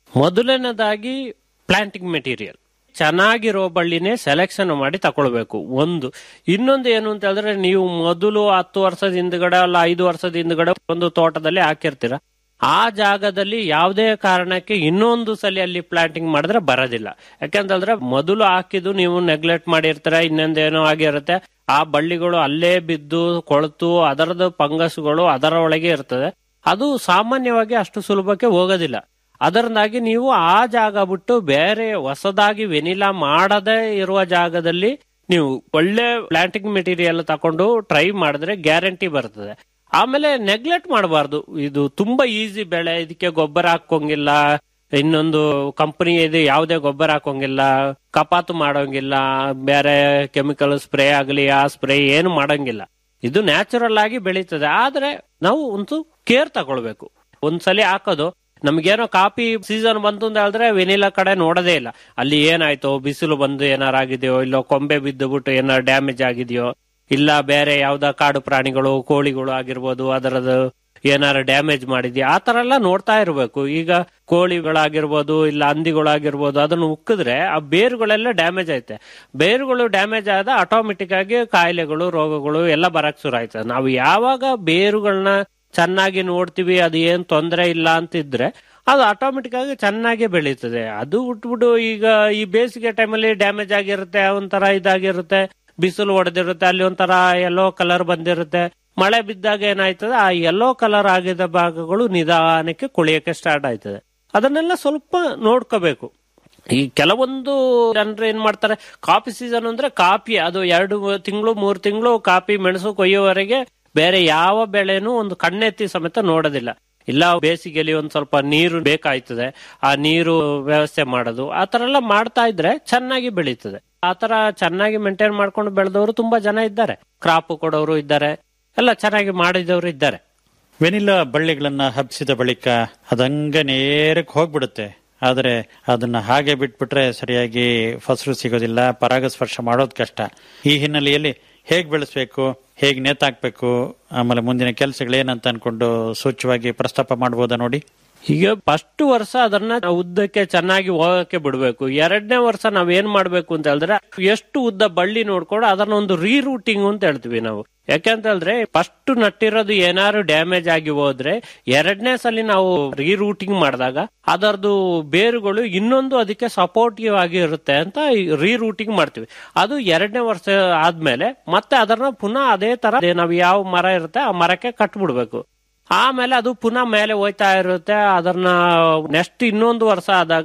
ಮೊದಲನೇದಾಗಿ ಪ್ಲಾಂಟಿಂಗ್ ಮೆಟೀರಿಯಲ್ ಚೆನ್ನಾಗಿರೋ ಬಳ್ಳಿನೇ ಸೆಲೆಕ್ಷನ್ ಮಾಡಿ ತಗೊಳ್ಬೇಕು ಒಂದು ಇನ್ನೊಂದು ಏನು ಅಂತ ಹೇಳಿದ್ರೆ ನೀವು ಮೊದಲು ಹತ್ತು ವರ್ಷದ ಹಿಂದ್ಗಡೆ ಅಲ್ಲ ಐದು ವರ್ಷದ ಹಿಂದ್ಗಡೆ ಒಂದು ತೋಟದಲ್ಲಿ ಹಾಕಿರ್ತೀರ ಆ ಜಾಗದಲ್ಲಿ ಯಾವುದೇ ಕಾರಣಕ್ಕೆ ಇನ್ನೊಂದು ಸಲ ಅಲ್ಲಿ ಪ್ಲಾಂಟಿಂಗ್ ಮಾಡಿದ್ರೆ ಬರೋದಿಲ್ಲ ಯಾಕಂತಂದ್ರೆ ಮೊದಲು ಹಾಕಿದ್ದು ನೀವು ನೆಗ್ಲೆಕ್ಟ್ ಮಾಡಿರ್ತೀರ ಇನ್ನೊಂದೇನೋ ಆಗಿರುತ್ತೆ ಆ ಬಳ್ಳಿಗಳು ಅಲ್ಲೇ ಬಿದ್ದು ಕೊಳತು ಅದರದ ಫಂಗಸ್ಗಳು ಅದರ ಒಳಗೆ ಇರ್ತದೆ ಅದು ಸಾಮಾನ್ಯವಾಗಿ ಅಷ್ಟು ಸುಲಭಕ್ಕೆ ಹೋಗೋದಿಲ್ಲ ಅದರಿಂದಾಗಿ ನೀವು ಆ ಜಾಗ ಬಿಟ್ಟು ಬೇರೆ ಹೊಸದಾಗಿ ವೆನಿಲಾ ಮಾಡದೇ ಇರುವ ಜಾಗದಲ್ಲಿ ನೀವು ಒಳ್ಳೆ ಪ್ಲಾಂಟಿಂಗ್ ಮೆಟೀರಿಯಲ್ ತಕೊಂಡು ಟ್ರೈ ಮಾಡಿದ್ರೆ ಗ್ಯಾರಂಟಿ ಬರ್ತದೆ ಆಮೇಲೆ ನೆಗ್ಲೆಕ್ಟ್ ಮಾಡಬಾರ್ದು ಇದು ತುಂಬಾ ಈಸಿ ಬೆಳೆ ಇದಕ್ಕೆ ಗೊಬ್ಬರ ಹಾಕೋಂಗಿಲ್ಲ ಇನ್ನೊಂದು ಕಂಪನಿ ಇದೆ ಯಾವುದೇ ಗೊಬ್ಬರ ಹಾಕೋಂಗಿಲ್ಲ ಕಪಾತು ಮಾಡೋಂಗಿಲ್ಲ ಬೇರೆ ಕೆಮಿಕಲ್ ಸ್ಪ್ರೇ ಆಗಲಿ ಆ ಸ್ಪ್ರೇ ಏನು ಮಾಡೋಂಗಿಲ್ಲ ಇದು ನ್ಯಾಚುರಲ್ ಆಗಿ ಬೆಳೀತದೆ ಆದ್ರೆ ನಾವು ಒಂದು ಕೇರ್ ತಗೊಳ್ಬೇಕು ಒಂದ್ಸಲಿ ಹಾಕೋದು ನಮ್ಗೇನೋ ಕಾಫಿ ಸೀಸನ್ ಬಂತು ಅಂತ ಹೇಳಿದ್ರೆ ವೆನಿಲಾ ಕಡೆ ನೋಡೋದೇ ಇಲ್ಲ ಅಲ್ಲಿ ಏನಾಯ್ತೋ ಬಿಸಿಲು ಬಂದು ಏನಾರ ಆಗಿದೆಯೋ ಇಲ್ಲೋ ಕೊಂಬೆ ಬಿದ್ದು ಬಿಟ್ಟು ಏನಾರ ಡ್ಯಾಮೇಜ್ ಆಗಿದೆಯೋ ಇಲ್ಲ ಬೇರೆ ಯಾವ್ದ ಕಾಡು ಪ್ರಾಣಿಗಳು ಕೋಳಿಗಳು ಆಗಿರ್ಬೋದು ಅದರದ್ದು ಏನಾರ ಡ್ಯಾಮೇಜ್ ಮಾಡಿದ್ಯಾ ಆ ತರ ಎಲ್ಲ ನೋಡ್ತಾ ಇರಬೇಕು ಈಗ ಕೋಳಿಗಳಾಗಿರ್ಬೋದು ಇಲ್ಲ ಹಂದಿಗಳಾಗಿರ್ಬೋದು ಅದನ್ನು ಉಕ್ಕಿದ್ರೆ ಆ ಬೇರುಗಳೆಲ್ಲ ಡ್ಯಾಮೇಜ್ ಐತೆ ಬೇರುಗಳು ಡ್ಯಾಮೇಜ್ ಆದ ಆಟೋಮೆಟಿಕ್ ಆಗಿ ಕಾಯಿಲೆಗಳು ರೋಗಗಳು ಎಲ್ಲ ಬರಕ್ ಶುರು ಆಯ್ತದೆ ನಾವು ಯಾವಾಗ ಬೇರುಗಳನ್ನ ಚೆನ್ನಾಗಿ ನೋಡ್ತೀವಿ ಅದು ಏನ್ ತೊಂದರೆ ಇಲ್ಲ ಅಂತಿದ್ರೆ ಅದು ಆಟೋಮೆಟಿಕ್ ಆಗಿ ಚೆನ್ನಾಗಿ ಬೆಳೀತದೆ ಅದು ಬಿಟ್ಬಿಟ್ಟು ಈಗ ಈ ಬೇಸಿಗೆ ಟೈಮಲ್ಲಿ ಡ್ಯಾಮೇಜ್ ಆಗಿರುತ್ತೆ ಒಂಥರ ಇದಾಗಿರುತ್ತೆ ಬಿಸಿಲು ಹೊಡೆದಿರುತ್ತೆ ಅಲ್ಲಿ ಒಂಥರ ಯೆಲ್ಲೋ ಕಲರ್ ಬಂದಿರುತ್ತೆ ಮಳೆ ಬಿದ್ದಾಗ ಏನಾಯ್ತದೆ ಆ ಯೆಲ್ಲೋ ಕಲರ್ ಆಗಿದ ಭಾಗಗಳು ನಿಧಾನಕ್ಕೆ ಕುಳಿಯಕ್ಕೆ ಸ್ಟಾರ್ಟ್ ಆಯ್ತದೆ ಅದನ್ನೆಲ್ಲ ಸ್ವಲ್ಪ ನೋಡ್ಕೋಬೇಕು ಈ ಕೆಲವೊಂದು ಜನರು ಏನ್ ಮಾಡ್ತಾರೆ ಕಾಫಿ ಸೀಸನ್ ಅಂದ್ರೆ ಕಾಫಿ ಅದು ಎರಡು ತಿಂಗಳು ಮೂರು ತಿಂಗಳು ಕಾಫಿ ಮೆಣಸು ಕೊಯ್ಯೋವರೆಗೆ ಬೇರೆ ಯಾವ ಬೆಳೆನೂ ಒಂದು ಕಣ್ಣೆತ್ತಿ ಸಮೇತ ನೋಡೋದಿಲ್ಲ ಇಲ್ಲ ಬೇಸಿಗೆಯಲ್ಲಿ ಒಂದ್ ಸ್ವಲ್ಪ ನೀರು ಬೇಕಾಯ್ತದೆ ಆ ನೀರು ವ್ಯವಸ್ಥೆ ಮಾಡೋದು ಆ ತರ ಎಲ್ಲ ಮಾಡ್ತಾ ಇದ್ರೆ ಚೆನ್ನಾಗಿ ಬೆಳೀತದೆ ಆ ತರ ಚೆನ್ನಾಗಿ ಮೇಂಟೈನ್ ಮಾಡ್ಕೊಂಡು ಬೆಳೆದವರು ತುಂಬಾ ಜನ ಇದ್ದಾರೆ ಕ್ರಾಪ್ ಕೊಡೋರು ಇದ್ದಾರೆ ಎಲ್ಲ ಚೆನ್ನಾಗಿ ಮಾಡಿದವರು ಇದ್ದಾರೆ ವೆನಿಲಾ ಬಳ್ಳಿಗಳನ್ನ ಹಬ್ಸಿದ ಬಳಿಕ ಅದಂಗ ನೇರಕ್ಕೆ ಹೋಗ್ಬಿಡುತ್ತೆ ಆದರೆ ಅದನ್ನ ಹಾಗೆ ಬಿಟ್ಬಿಟ್ರೆ ಸರಿಯಾಗಿ ಫಸಲು ಸಿಗೋದಿಲ್ಲ ಪರಾಗಸ್ಪರ್ಶ ಮಾಡೋದು ಕಷ್ಟ ಈ ಹಿನ್ನೆಲೆಯಲ್ಲಿ ಹೇಗ್ ಬೆಳೆಸ್ಬೇಕು ಹೇಗ್ ನೇತಾಕ್ಬೇಕು ಆಮೇಲೆ ಮುಂದಿನ ಕೆಲಸಗಳು ಏನಂತ ಅನ್ಕೊಂಡು ಸೂಚ್ಯವಾಗಿ ಪ್ರಸ್ತಾಪ ಮಾಡ್ಬೋದಾ ನೋಡಿ ಈಗ ಫಸ್ಟ್ ವರ್ಷ ಅದನ್ನ ಉದ್ದಕ್ಕೆ ಚೆನ್ನಾಗಿ ಹೋಗಕ್ಕೆ ಬಿಡ್ಬೇಕು ಎರಡನೇ ವರ್ಷ ನಾವ್ ಏನ್ ಮಾಡ್ಬೇಕು ಅಂತ ಹೇಳಿದ್ರೆ ಎಷ್ಟು ಉದ್ದ ಬಳ್ಳಿ ನೋಡ್ಕೊಂಡು ಅದನ್ನ ಒಂದು ರೀರೂಟಿಂಗ್ ಅಂತ ಹೇಳ್ತೀವಿ ನಾವು ಯಾಕೆಂತ ಹೇಳಿದ್ರೆ ಫಸ್ಟ್ ನಟ್ಟಿರೋದು ಏನಾದ್ರು ಡ್ಯಾಮೇಜ್ ಆಗಿ ಹೋದ್ರೆ ಎರಡನೇ ಸಲ ನಾವು ರೀರೂಟಿಂಗ್ ಮಾಡಿದಾಗ ಅದರದ್ದು ಬೇರುಗಳು ಇನ್ನೊಂದು ಅದಕ್ಕೆ ಸಪೋರ್ಟಿವ್ ಆಗಿ ಇರುತ್ತೆ ಅಂತ ರೀರೂಟಿಂಗ್ ಮಾಡ್ತೀವಿ ಅದು ಎರಡನೇ ವರ್ಷ ಆದ್ಮೇಲೆ ಮತ್ತೆ ಅದನ್ನ ಪುನಃ ಅದೇ ತರ ನಾವು ಯಾವ ಮರ ಇರುತ್ತೆ ಆ ಮರಕ್ಕೆ ಕಟ್ಬಿಡ್ಬೇಕು ಆಮೇಲೆ ಅದು ಪುನಃ ಮೇಲೆ ಹೋಯ್ತಾ ಇರುತ್ತೆ ಅದನ್ನ ನೆಕ್ಸ್ಟ್ ಇನ್ನೊಂದು ವರ್ಷ ಆದಾಗ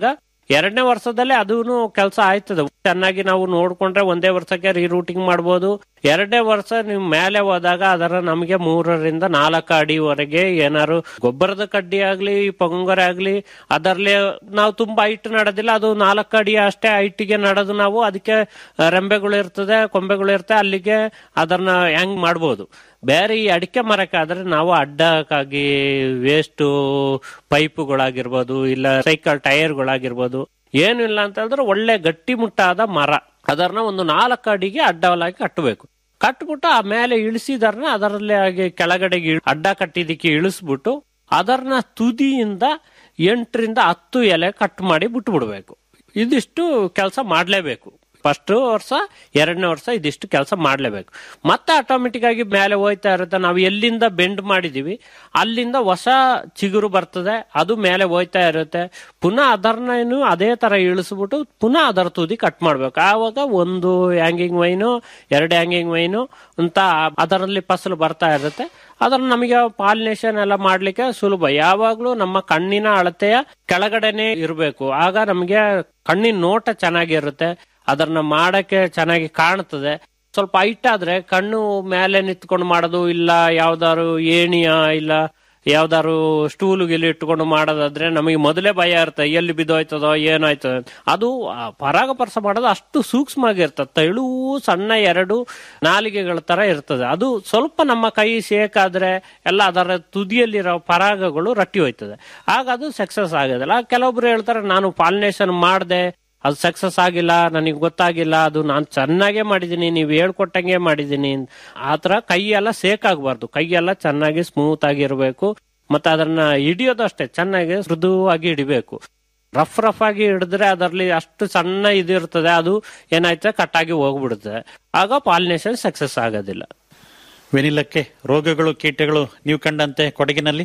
ಎರಡನೇ ವರ್ಷದಲ್ಲೇ ಅದೂ ಕೆಲಸ ಆಯ್ತದೆ ಚೆನ್ನಾಗಿ ನಾವು ನೋಡ್ಕೊಂಡ್ರೆ ಒಂದೇ ವರ್ಷಕ್ಕೆ ರೀರೂಟಿಂಗ್ ಮಾಡ್ಬೋದು ಎರಡನೇ ವರ್ಷ ನೀವು ಮೇಲೆ ಹೋದಾಗ ಅದರ ನಮಗೆ ಮೂರರಿಂದ ನಾಲ್ಕು ಅಡಿವರೆಗೆ ಏನಾರು ಗೊಬ್ಬರದ ಕಡ್ಡಿ ಆಗ್ಲಿ ಪೊಂಗರ ಆಗ್ಲಿ ಅದರಲ್ಲಿ ನಾವು ತುಂಬಾ ಹೈಟ್ ನಡೋದಿಲ್ಲ ಅದು ನಾಲ್ಕು ಅಡಿ ಅಷ್ಟೇ ಹೈಟಿಗೆ ನಡೆದು ನಾವು ಅದಕ್ಕೆ ರೆಂಬೆಗಳು ಇರ್ತದೆ ಕೊಂಬೆಗಳು ಇರ್ತದೆ ಅಲ್ಲಿಗೆ ಅದನ್ನ ಹೆಂಗ್ ಮಾಡ್ಬೋದು ಬೇರೆ ಈ ಅಡಿಕೆ ಮರಕ್ಕೆ ಆದ್ರೆ ನಾವು ಅಡ್ಡಕ್ಕಾಗಿ ವೇಸ್ಟ್ ಪೈಪುಗಳಾಗಿರ್ಬೋದು ಇಲ್ಲ ಸೈಕಲ್ ಟೈರ್ಗಳಾಗಿರ್ಬೋದು ಏನು ಇಲ್ಲ ಅಂತ ಹೇಳಿದ್ರೆ ಒಳ್ಳೆ ಗಟ್ಟಿಮುಟ್ಟಾದ ಮರ ಅದನ್ನ ಒಂದು ನಾಲ್ಕು ಅಡಿಗೆ ಅಡ್ಡಲಾಗಿ ಕಟ್ಟಬೇಕು ಕಟ್ಬಿಟ್ಟು ಆ ಮೇಲೆ ಇಳಿಸಿದಾರನ ಅದರಲ್ಲಿ ಹಾಗೆ ಕೆಳಗಡೆಗೆ ಇಳ್- ಅಡ್ಡ ಕಟ್ಟಿದಕ್ಕೆ ಇಳಿಸ್ಬಿಟ್ಟು ಅದನ್ನ ತುದಿಯಿಂದ ಎಂಟರಿಂದ ಹತ್ತು ಎಲೆ ಕಟ್ ಮಾಡಿ ಬಿಟ್ಟು ಬಿಡ್ಬೇಕು ಇದಿಷ್ಟು ಕೆಲಸ ಮಾಡ್ಲೇಬೇಕು ಫಸ್ಟ್ ವರ್ಷ ಎರಡನೇ ವರ್ಷ ಇದಿಷ್ಟು ಕೆಲಸ ಮಾಡ್ಲೇಬೇಕು ಮತ್ತೆ ಆಟೋಮೆಟಿಕ್ ಆಗಿ ಮೇಲೆ ಹೋಯ್ತಾ ಇರುತ್ತೆ ನಾವು ಎಲ್ಲಿಂದ ಬೆಂಡ್ ಮಾಡಿದೀವಿ ಅಲ್ಲಿಂದ ಹೊಸ ಚಿಗುರು ಬರ್ತದೆ ಅದು ಮೇಲೆ ಹೋಯ್ತಾ ಇರುತ್ತೆ ಪುನಃ ಅದನ್ನ ಅದೇ ತರ ಇಳಿಸ್ಬಿಟ್ಟು ಪುನಃ ಅದರ ತುದಿ ಕಟ್ ಮಾಡ್ಬೇಕು ಆವಾಗ ಒಂದು ಹ್ಯಾಂಗಿಂಗ್ ವೈನು ಎರಡು ಹ್ಯಾಂಗಿಂಗ್ ವೈನು ಅಂತ ಅದರಲ್ಲಿ ಫಸಲು ಬರ್ತಾ ಇರುತ್ತೆ ಅದನ್ನ ನಮಗೆ ಪಾಲಿನೇಷನ್ ಎಲ್ಲ ಮಾಡ್ಲಿಕ್ಕೆ ಸುಲಭ ಯಾವಾಗ್ಲೂ ನಮ್ಮ ಕಣ್ಣಿನ ಅಳತೆಯ ಕೆಳಗಡೆನೆ ಇರಬೇಕು ಆಗ ನಮಗೆ ಕಣ್ಣಿನ ನೋಟ ಚೆನ್ನಾಗಿರುತ್ತೆ ಅದನ್ನ ಮಾಡಕ್ಕೆ ಚೆನ್ನಾಗಿ ಕಾಣ್ತದೆ ಸ್ವಲ್ಪ ಹೈಟ್ ಆದ್ರೆ ಕಣ್ಣು ಮೇಲೆ ನಿಂತ್ಕೊಂಡು ಮಾಡೋದು ಇಲ್ಲ ಯಾವ್ದಾರು ಏಣಿಯ ಇಲ್ಲ ಯಾವ್ದಾರು ಸ್ಟೂಲ್ ಗಿಲ್ ಇಟ್ಕೊಂಡು ಮಾಡೋದಾದ್ರೆ ನಮಗೆ ಮೊದಲೇ ಭಯ ಇರುತ್ತೆ ಎಲ್ಲಿ ಬಿದ್ದೋಯ್ತದೋ ಏನಾಯ್ತದೋ ಅಂತ. ಅದು ಆ ಪರಾಗಪರ್ಶ ಮಾಡೋದು ಅಷ್ಟು ಸೂಕ್ಷ್ಮವಾಗಿರ್ತದೆ ತೆಳು ಸಣ್ಣ ಎರಡು ನಾಲಿಗೆಗಳ ತರ ಇರ್ತದೆ ಅದು ಸ್ವಲ್ಪ ನಮ್ಮ ಕೈ ಸೇಕಾದ್ರೆ ಎಲ್ಲ ಅದರ ತುದಿಯಲ್ಲಿರೋ ಪರಾಗಗಳು ರಟ್ಟಿ ಹೋಯ್ತದೆ ಆಗ ಅದು ಸಕ್ಸಸ್ ಆಗೋದಿಲ್ಲ ಕೆಲವೊಬ್ರು ಹೇಳ್ತಾರೆ ನಾನು ಪಾಲಿನೇಷನ್ ಮಾಡ್ದೆ ಅದು ಸಕ್ಸಸ್ ಆಗಿಲ್ಲ ನನಗೆ ಗೊತ್ತಾಗಿಲ್ಲ ಅದು ನಾನು ಚೆನ್ನಾಗೇ ಮಾಡಿದ್ದೀನಿ ನೀವು ಹೇಳ್ಕೊಟ್ಟಂಗೆ ಮಾಡಿದ್ದೀನಿ ಆತರ ಕೈ ಎಲ್ಲ ಸೇಕ್ ಆಗಬಾರ್ದು ಕೈ ಎಲ್ಲ ಚೆನ್ನಾಗಿ ಸ್ಮೂತ್ ಆಗಿರ್ಬೇಕು ಮತ್ತೆ ಅದನ್ನ ಹಿಡಿಯೋದು ಅಷ್ಟೇ ಚೆನ್ನಾಗಿ ಮೃದುವಾಗಿ ಹಿಡಿಬೇಕು ರಫ್ ರಫ್ ಆಗಿ ಹಿಡಿದ್ರೆ ಅದರಲ್ಲಿ ಅಷ್ಟು ಸಣ್ಣ ಇದಿರ್ತದೆ ಅದು ಏನಾಯ್ತದೆ ಕಟ್ಟಾಗಿ ಹೋಗ್ಬಿಡುತ್ತೆ ಆಗ ಪಾಲಿನೇಷನ್ ಸಕ್ಸಸ್ ಆಗೋದಿಲ್ಲ ವೆನಿಲಕ್ಕೆ ರೋಗಗಳು ಕೀಟಗಳು ನೀವು ಕಂಡಂತೆ ಕೊಡಗಿನಲ್ಲಿ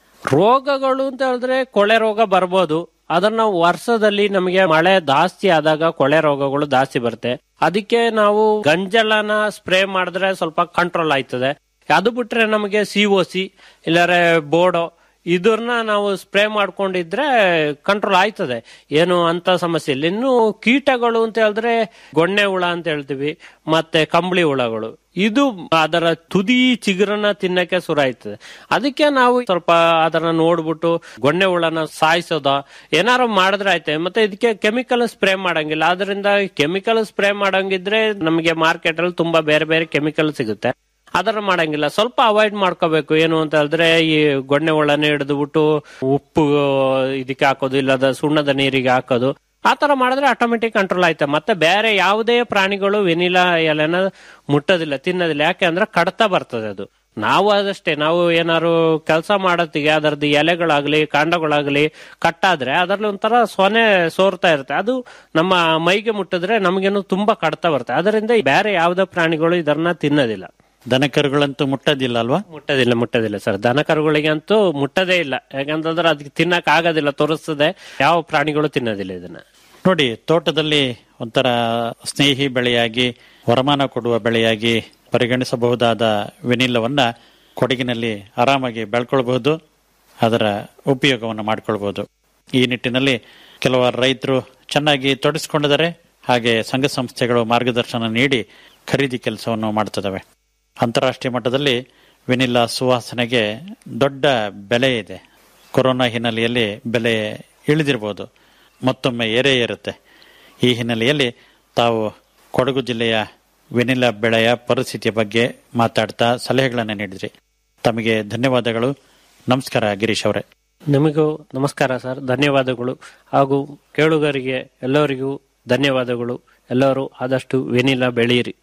ರೋಗಗಳು ಅಂತ ಹೇಳಿದ್ರೆ ಕೊಳೆ ರೋಗ ಬರ್ಬೋದು ಅದನ್ನ ವರ್ಷದಲ್ಲಿ ನಮಗೆ ಮಳೆ ಜಾಸ್ತಿ ಆದಾಗ ಕೊಳೆ ರೋಗಗಳು ಜಾಸ್ತಿ ಬರುತ್ತೆ ಅದಕ್ಕೆ ನಾವು ಗಂಜಲನ ಸ್ಪ್ರೇ ಮಾಡಿದ್ರೆ ಸ್ವಲ್ಪ ಕಂಟ್ರೋಲ್ ಆಯ್ತದೆ ಅದು ಬಿಟ್ರೆ ನಮಗೆ ಸಿ ಒ ಸಿ ಇಲ್ಲಾರೆ ಬೋರ್ಡೋ ಇದನ್ನ ನಾವು ಸ್ಪ್ರೇ ಮಾಡ್ಕೊಂಡಿದ್ರೆ ಕಂಟ್ರೋಲ್ ಆಯ್ತದೆ ಏನು ಅಂತ ಸಮಸ್ಯೆ ಇಲ್ಲ ಇನ್ನು ಕೀಟಗಳು ಅಂತ ಹೇಳಿದ್ರೆ ಗೊಣ್ಣೆ ಹುಳ ಅಂತ ಹೇಳ್ತೀವಿ ಮತ್ತೆ ಕಂಬಳಿ ಹುಳಗಳು ಇದು ಅದರ ತುದಿ ಚಿಗುರನ್ನ ತಿನ್ನಕ್ಕೆ ಶುರು ಆಯ್ತದೆ ಅದಕ್ಕೆ ನಾವು ಸ್ವಲ್ಪ ಅದನ್ನ ನೋಡ್ಬಿಟ್ಟು ಗೊಣ್ಣೆ ಹುಳನ ಸಾಯಿಸೋದ ಏನಾರು ಮಾಡಿದ್ರೆ ಆಯ್ತೆ ಮತ್ತೆ ಇದಕ್ಕೆ ಕೆಮಿಕಲ್ ಸ್ಪ್ರೇ ಮಾಡಂಗಿಲ್ಲ ಅದರಿಂದ ಕೆಮಿಕಲ್ ಸ್ಪ್ರೇ ಮಾಡಂಗಿದ್ರೆ ನಮಗೆ ಮಾರ್ಕೆಟ್ ಅಲ್ಲಿ ತುಂಬಾ ಬೇರೆ ಬೇರೆ ಕೆಮಿಕಲ್ ಸಿಗುತ್ತೆ ಅದನ್ನ ಮಾಡಂಗಿಲ್ಲ ಸ್ವಲ್ಪ ಅವಾಯ್ಡ್ ಮಾಡ್ಕೋಬೇಕು ಏನು ಅಂತ ಹೇಳಿದ್ರೆ ಈ ಗೊಣ್ಣೆ ಒಳನೆ ಹಿಡಿದ್ಬಿಟ್ಟು ಉಪ್ಪು ಇದಕ್ಕೆ ಹಾಕೋದು ಇಲ್ಲದ ಸುಣ್ಣದ ನೀರಿಗೆ ಹಾಕೋದು ಆ ತರ ಮಾಡಿದ್ರೆ ಆಟೋಮೆಟಿಕ್ ಕಂಟ್ರೋಲ್ ಆಯ್ತು ಮತ್ತೆ ಬೇರೆ ಯಾವುದೇ ಪ್ರಾಣಿಗಳು ವೆನಿಲಾ ಎಲೆನ ಮುಟ್ಟೋದಿಲ್ಲ ತಿನ್ನೋದಿಲ್ಲ ಯಾಕೆ ಅಂದ್ರೆ ಕಡ್ತಾ ಬರ್ತದೆ ಅದು ನಾವು ಅದಷ್ಟೇ ನಾವು ಏನಾದ್ರು ಕೆಲಸ ಮಾಡೋತ್ತಿಗೆ ಅದರದ್ದು ಎಲೆಗಳಾಗ್ಲಿ ಕಾಂಡಗಳಾಗ್ಲಿ ಕಟ್ಟಾದ್ರೆ ಅದರಲ್ಲಿ ಒಂಥರ ಸೊನೆ ಸೋರ್ತಾ ಇರುತ್ತೆ ಅದು ನಮ್ಮ ಮೈಗೆ ಮುಟ್ಟಿದ್ರೆ ನಮಗೇನು ತುಂಬಾ ಕಡ್ತಾ ಬರುತ್ತೆ ಅದರಿಂದ ಬೇರೆ ಯಾವುದೇ ಪ್ರಾಣಿಗಳು ಇದನ್ನ ತಿನ್ನೋದಿಲ್ಲ ದನಕರುಗಳಂತೂ ಮುಟ್ಟದಿಲ್ಲ ಅಲ್ವಾ ಮುಟ್ಟದಿಲ್ಲ ಮುಟ್ಟದಿಲ್ಲ ಸರ್ ದನ ಕರುಗಳಿಗೆ ಅಂತೂ ಮುಟ್ಟದೇ ಇಲ್ಲ ಯಾಕಂತಂದ್ರೆ ಅದಕ್ಕೆ ತಿನ್ನಕ್ ಆಗೋದಿಲ್ಲ ತೋರಿಸ್ತದೆ ಯಾವ ಪ್ರಾಣಿಗಳು ತಿನ್ನೋದಿಲ್ಲ ಇದನ್ನ ನೋಡಿ ತೋಟದಲ್ಲಿ ಒಂಥರ ಸ್ನೇಹಿ ಬೆಳೆಯಾಗಿ ವರಮಾನ ಕೊಡುವ ಬೆಳೆಯಾಗಿ ಪರಿಗಣಿಸಬಹುದಾದ ವೆನಿಲ್ಲವನ್ನ ಕೊಡಗಿನಲ್ಲಿ ಆರಾಮಾಗಿ ಬೆಳ್ಕೊಳ್ಬಹುದು ಅದರ ಉಪಯೋಗವನ್ನು ಮಾಡಿಕೊಳ್ಬಹುದು ಈ ನಿಟ್ಟಿನಲ್ಲಿ ಕೆಲವಾರು ರೈತರು ಚೆನ್ನಾಗಿ ತೊಡಗಿಸಿಕೊಂಡಿದ್ದಾರೆ ಹಾಗೆ ಸಂಘ ಸಂಸ್ಥೆಗಳು ಮಾರ್ಗದರ್ಶನ ನೀಡಿ ಖರೀದಿ ಕೆಲಸವನ್ನು ಮಾಡ್ತಿದ್ದಾವೆ ಅಂತಾರಾಷ್ಟ್ರೀಯ ಮಟ್ಟದಲ್ಲಿ ವೆನಿಲ್ಲಾ ಸುವಾಸನೆಗೆ ದೊಡ್ಡ ಬೆಲೆ ಇದೆ ಕೊರೋನಾ ಹಿನ್ನೆಲೆಯಲ್ಲಿ ಬೆಲೆ ಇಳಿದಿರಬಹುದು ಮತ್ತೊಮ್ಮೆ ಏರೇ ಇರುತ್ತೆ ಈ ಹಿನ್ನೆಲೆಯಲ್ಲಿ ತಾವು ಕೊಡಗು ಜಿಲ್ಲೆಯ ವೆನಿಲ್ಲಾ ಬೆಳೆಯ ಪರಿಸ್ಥಿತಿಯ ಬಗ್ಗೆ ಮಾತಾಡ್ತಾ ಸಲಹೆಗಳನ್ನು ನೀಡಿದ್ರಿ ತಮಗೆ ಧನ್ಯವಾದಗಳು ನಮಸ್ಕಾರ ಗಿರೀಶ್ ಅವರೇ ನಿಮಗೂ ನಮಸ್ಕಾರ ಸರ್ ಧನ್ಯವಾದಗಳು ಹಾಗೂ ಕೇಳುಗರಿಗೆ ಎಲ್ಲರಿಗೂ ಧನ್ಯವಾದಗಳು ಎಲ್ಲರೂ ಆದಷ್ಟು ವೆನಿಲಾ ಬೆಳೆಯಿರಿ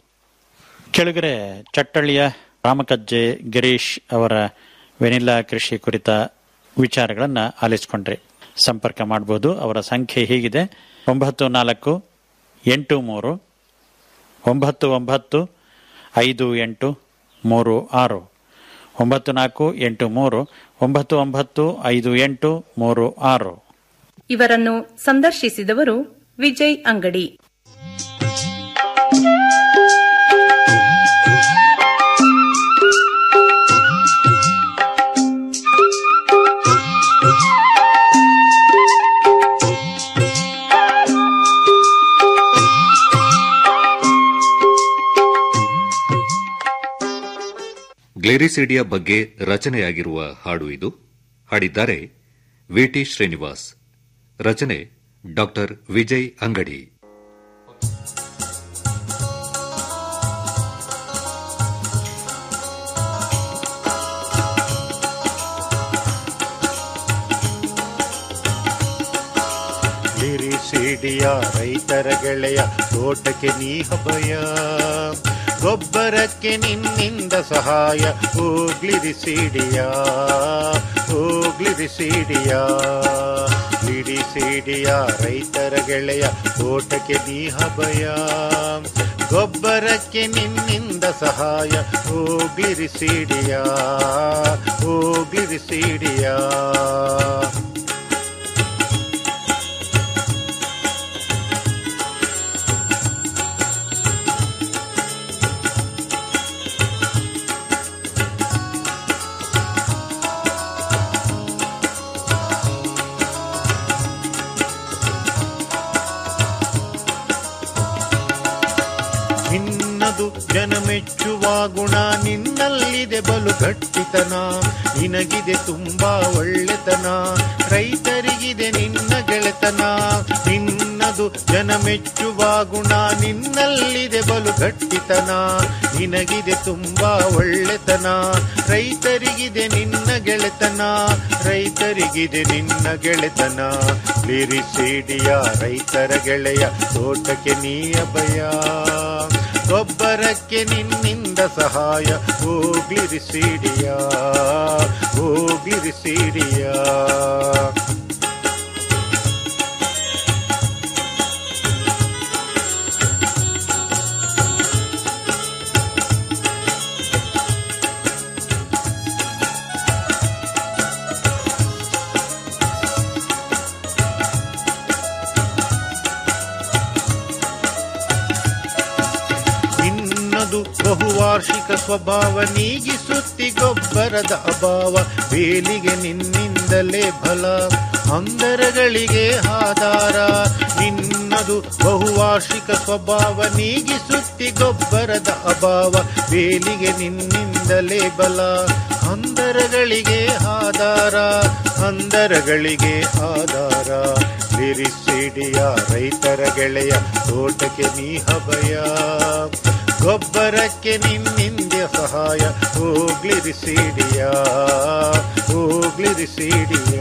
ಕೆಳಗರೆ ಚಟ್ಟಳ್ಳಿಯ ರಾಮಕಜ್ಜೆ ಗಿರೀಶ್ ಅವರ ವೆನಿಲ್ಲಾ ಕೃಷಿ ಕುರಿತ ವಿಚಾರಗಳನ್ನು ಆಲಿಸಿಕೊಂಡ್ರಿ ಸಂಪರ್ಕ ಮಾಡಬಹುದು ಅವರ ಸಂಖ್ಯೆ ಹೀಗಿದೆ ಒಂಬತ್ತು ನಾಲ್ಕು ಎಂಟು ಮೂರು ಒಂಬತ್ತು ಒಂಬತ್ತು ಐದು ಎಂಟು ಮೂರು ಆರು ಒಂಬತ್ತು ನಾಲ್ಕು ಎಂಟು ಮೂರು ಒಂಬತ್ತು ಒಂಬತ್ತು ಐದು ಎಂಟು ಮೂರು ಆರು ಇವರನ್ನು ಸಂದರ್ಶಿಸಿದವರು ವಿಜಯ್ ಅಂಗಡಿ ಗ್ಲೆರಿಸಿಡಿಯಾ ಬಗ್ಗೆ ರಚನೆಯಾಗಿರುವ ಹಾಡು ಇದು ಹಾಡಿದ್ದಾರೆ ವಿಟಿ ಶ್ರೀನಿವಾಸ್ ರಚನೆ ಡಾಕ್ಟರ್ ವಿಜಯ್ ಅಂಗಡಿ ಸಿಡಿಯ ರೈತರ ಗೆಳೆಯ ತೋಟಕ್ಕೆ ನೀ ಹಬಯ ಗೊಬ್ಬರಕ್ಕೆ ನಿನ್ನಿಂದ ಸಹಾಯ ಹೋಗ್ಲಿರಿ ಸಿಡಿಯ ಹೋಗ್ಲಿರಿ ಸಿಡಿಯ ಸಿಡಿ ಸಿಡಿಯ ರೈತರ ಗೆಳೆಯ ತೋಟಕ್ಕೆ ನೀ ಹಬಯ ಗೊಬ್ಬರಕ್ಕೆ ನಿನ್ನಿಂದ ಸಹಾಯ ಹೋಗ್ಲಿರಿ ಸಿಡಿಯ ಹೋಗ್ಲಿರಿ ಸಿಡಿಯ ನಿನ್ನದು ಜನ ಮೆಚ್ಚುವ ಗುಣ ನಿನ್ನಲ್ಲಿದೆ ಬಲು ಗಟ್ಟಿತನ ನಿನಗಿದೆ ತುಂಬಾ ಒಳ್ಳೆತನ ರೈತರಿಗಿದೆ ನಿನ್ನ ಗೆಳೆತನ ನಿನ್ನದು ಜನ ಮೆಚ್ಚುವ ಗುಣ ನಿನ್ನಲ್ಲಿದೆ ಬಲು ಗಟ್ಟಿತನ ನಿನಗಿದೆ ತುಂಬಾ ಒಳ್ಳೆತನ ರೈತರಿಗಿದೆ ನಿನ್ನ ಗೆಳೆತನ ರೈತರಿಗಿದೆ ನಿನ್ನ ಗೆಳೆತನ ಲಿರಿಸಿಡಿಯ ರೈತರ ಗೆಳೆಯ ತೋಟಕ್ಕೆ ನೀಯ ಭಯ ಗೊಬ್ಬರಕ್ಕೆ ನಿನ್ನಿಂದ ಸಹಾಯ ಹೋಗ್ಲಿರಿ ಸಿಡಿಯ ಹೋಗ್ಲಿರಿ ಸಿಡಿಯ ನಿನ್ನದು ಬಹುವಾರ್ಷಿಕ ಸ್ವಭಾವ ನೀಗಿಸುತ್ತಿ ಗೊಬ್ಬರದ ಅಭಾವ ಬೇಲಿಗೆ ನಿನ್ನಿಂದಲೇ ಫಲ ಅಂದರಗಳಿಗೆ ಆಧಾರ ನಿನ್ನದು ಬಹುವಾರ್ಷಿಕ ಸ್ವಭಾವ ನೀಗಿಸುತ್ತಿ ಗೊಬ್ಬರದ ಅಭಾವ ಬೇಲಿಗೆ ನಿನ್ನಿಂದಲೇ ಬಲ ಅಂದರಗಳಿಗೆ ಆಧಾರ ಅಂದರಗಳಿಗೆ ಆಧಾರ ಬಿರಿಸಿಡಿಯ ರೈತರ ಗೆಳೆಯ ತೋಟಕ್ಕೆ ನೀ ಹಬಯ ಗೊಬ್ಬರಕ್ಕೆ ನಿನ್ನಿಂದ ಸಹಾಯ ಹೋಗ್ಲಿರಿ ಸಿಡಿಯ ಹೋಗ್ಲಿರಿ ಸಿಡಿಯ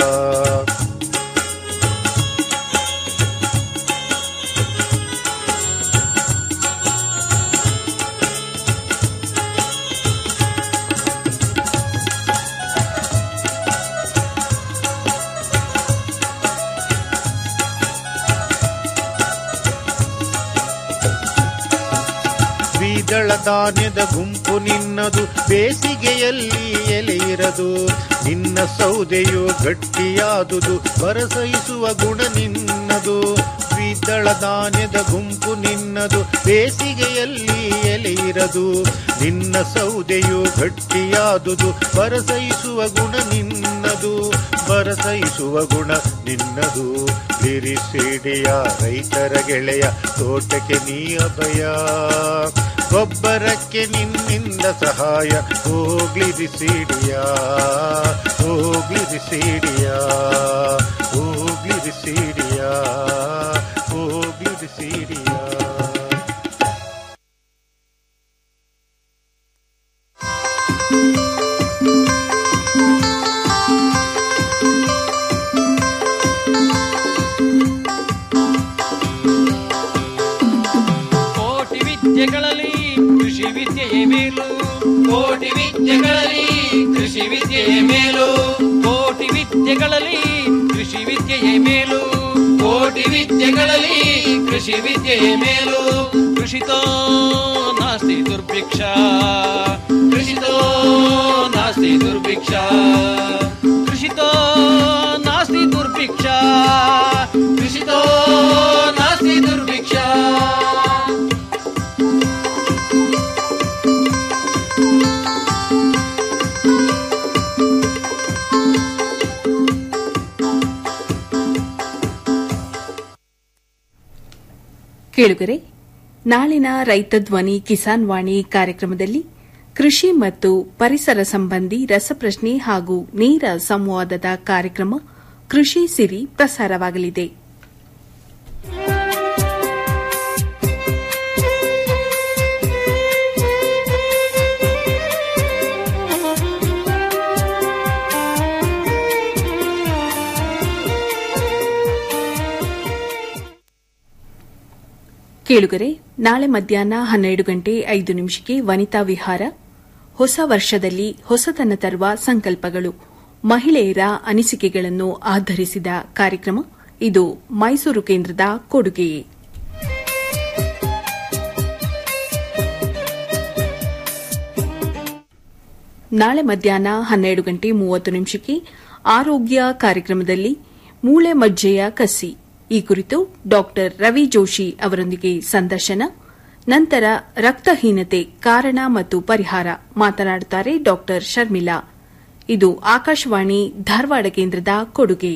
ದ್ವಿದಳ ಧಾನ್ಯದ ಗುಂಪು ನಿನ್ನದು ಬೇಸಿಗೆಯಲ್ಲಿ ಎಲೆ ಇರದು ನಿನ್ನ ಸೌದೆಯು ಗಟ್ಟಿಯಾದುದು ಬರಸೈಸುವ ಗುಣ ನಿನ್ನದು ದ್ವಿದಳ ಧಾನ್ಯದ ಗುಂಪು ನಿನ್ನದು ಬೇಸಿಗೆಯಲ್ಲಿ ಎಲೆ ಇರದು ನಿನ್ನ ಸೌದೆಯು ಗಟ್ಟಿಯಾದುದು ಬರಸೈಸುವ ಗುಣ ನಿನ್ನದು ಬರಸೈಸುವ ಗುಣ ನಿನ್ನದು ಬಿರಿಸಿಡಿಯ ರೈತರ ಗೆಳೆಯ ತೋಟಕ್ಕೆ ನೀ ಅಭಯ ಗೊಬ್ಬರಕ್ಕೆ ನಿನ್ನಿಂದ ಸಹಾಯ ಹೋಗ್ಲಿರಿ ಸಿಡಿಯ ಹೋಗ್ಲಿರಿ ಸಿಡಿಯ ಹೋಗ್ಲಿರಿ ಸಿಡಿಯ ಹೋಗ್ಲಿರಿ ಸಿಡಿಯ ಕೋಟಿ ವಿದ್ಯೆಗಳಲ್ಲಿ ಕೃಷಿ ವಿದ್ಯೆಯೇ ಮೇಲು ಕೋಟಿ ವಿದ್ಯೆಗಳಲ್ಲಿ ಕೃಷಿ ವಿದ್ಯೆಯೇ ಮೇಲು ಕೋಟಿ ವಿದ್ಯೆಗಳಲ್ಲಿ ಕೃಷಿ ವಿದ್ಯೆಯೇ ಮೇಲು ಕೋಟಿ ವಿದ್ಯೆಗಳಲ್ಲಿ ಕೃಷಿ ವಿದ್ಯೆಯೇ ಮೇಲು ಕೃಷಿತೋ ನಾಸ್ತಿ ದುರ್ಭಿಕ್ಷ ಕೃಷಿತೋ ನಾಸ್ತಿ ದುರ್ಭಿಕ್ಷ ಕೃಷಿತೋ ನಾಸ್ತಿ ದುರ್ಭಿಕ್ಷ ಕೃಷಿತೋ ನಾಸ್ತಿ ದುರ್ಭಿಕ್ಷ ಕೇಳುಗರೆ ನಾಳಿನ ರೈತ ಧ್ವನಿ ಕಿಸಾನ್ ವಾಣಿ ಕಾರ್ಯಕ್ರಮದಲ್ಲಿ ಕೃಷಿ ಮತ್ತು ಪರಿಸರ ಸಂಬಂಧಿ ರಸಪ್ರಶ್ನೆ ಹಾಗೂ ನೇರ ಸಂವಾದದ ಕಾರ್ಯಕ್ರಮ ಕೃಷಿ ಸಿರಿ ಪ್ರಸಾರವಾಗಲಿದೆ ಕೇಳುಗರೆ ನಾಳೆ ಮಧ್ಯಾಹ್ನ ಹನ್ನೆರಡು ಗಂಟೆ ಐದು ನಿಮಿಷಕ್ಕೆ ವನಿತಾ ವಿಹಾರ ಹೊಸ ವರ್ಷದಲ್ಲಿ ಹೊಸತನ ತರುವ ಸಂಕಲ್ಪಗಳು ಮಹಿಳೆಯರ ಅನಿಸಿಕೆಗಳನ್ನು ಆಧರಿಸಿದ ಕಾರ್ಯಕ್ರಮ ಇದು ಮೈಸೂರು ಕೇಂದ್ರದ ಕೊಡುಗೆ ನಾಳೆ ಮಧ್ಯಾಹ್ನ ಹನ್ನೆರಡು ಗಂಟೆ ಮೂವತ್ತು ನಿಮಿಷಕ್ಕೆ ಆರೋಗ್ಯ ಕಾರ್ಯಕ್ರಮದಲ್ಲಿ ಮೂಳೆ ಮಜ್ಜೆಯ ಕಸಿ ಈ ಕುರಿತು ಡಾ ರವಿ ಜೋಶಿ ಅವರೊಂದಿಗೆ ಸಂದರ್ಶನ ನಂತರ ರಕ್ತಹೀನತೆ ಕಾರಣ ಮತ್ತು ಪರಿಹಾರ ಮಾತನಾಡುತ್ತಾರೆ ಡಾ ಶರ್ಮಿಳಾ ಇದು ಆಕಾಶವಾಣಿ ಧಾರವಾಡ ಕೇಂದ್ರದ ಕೊಡುಗೆ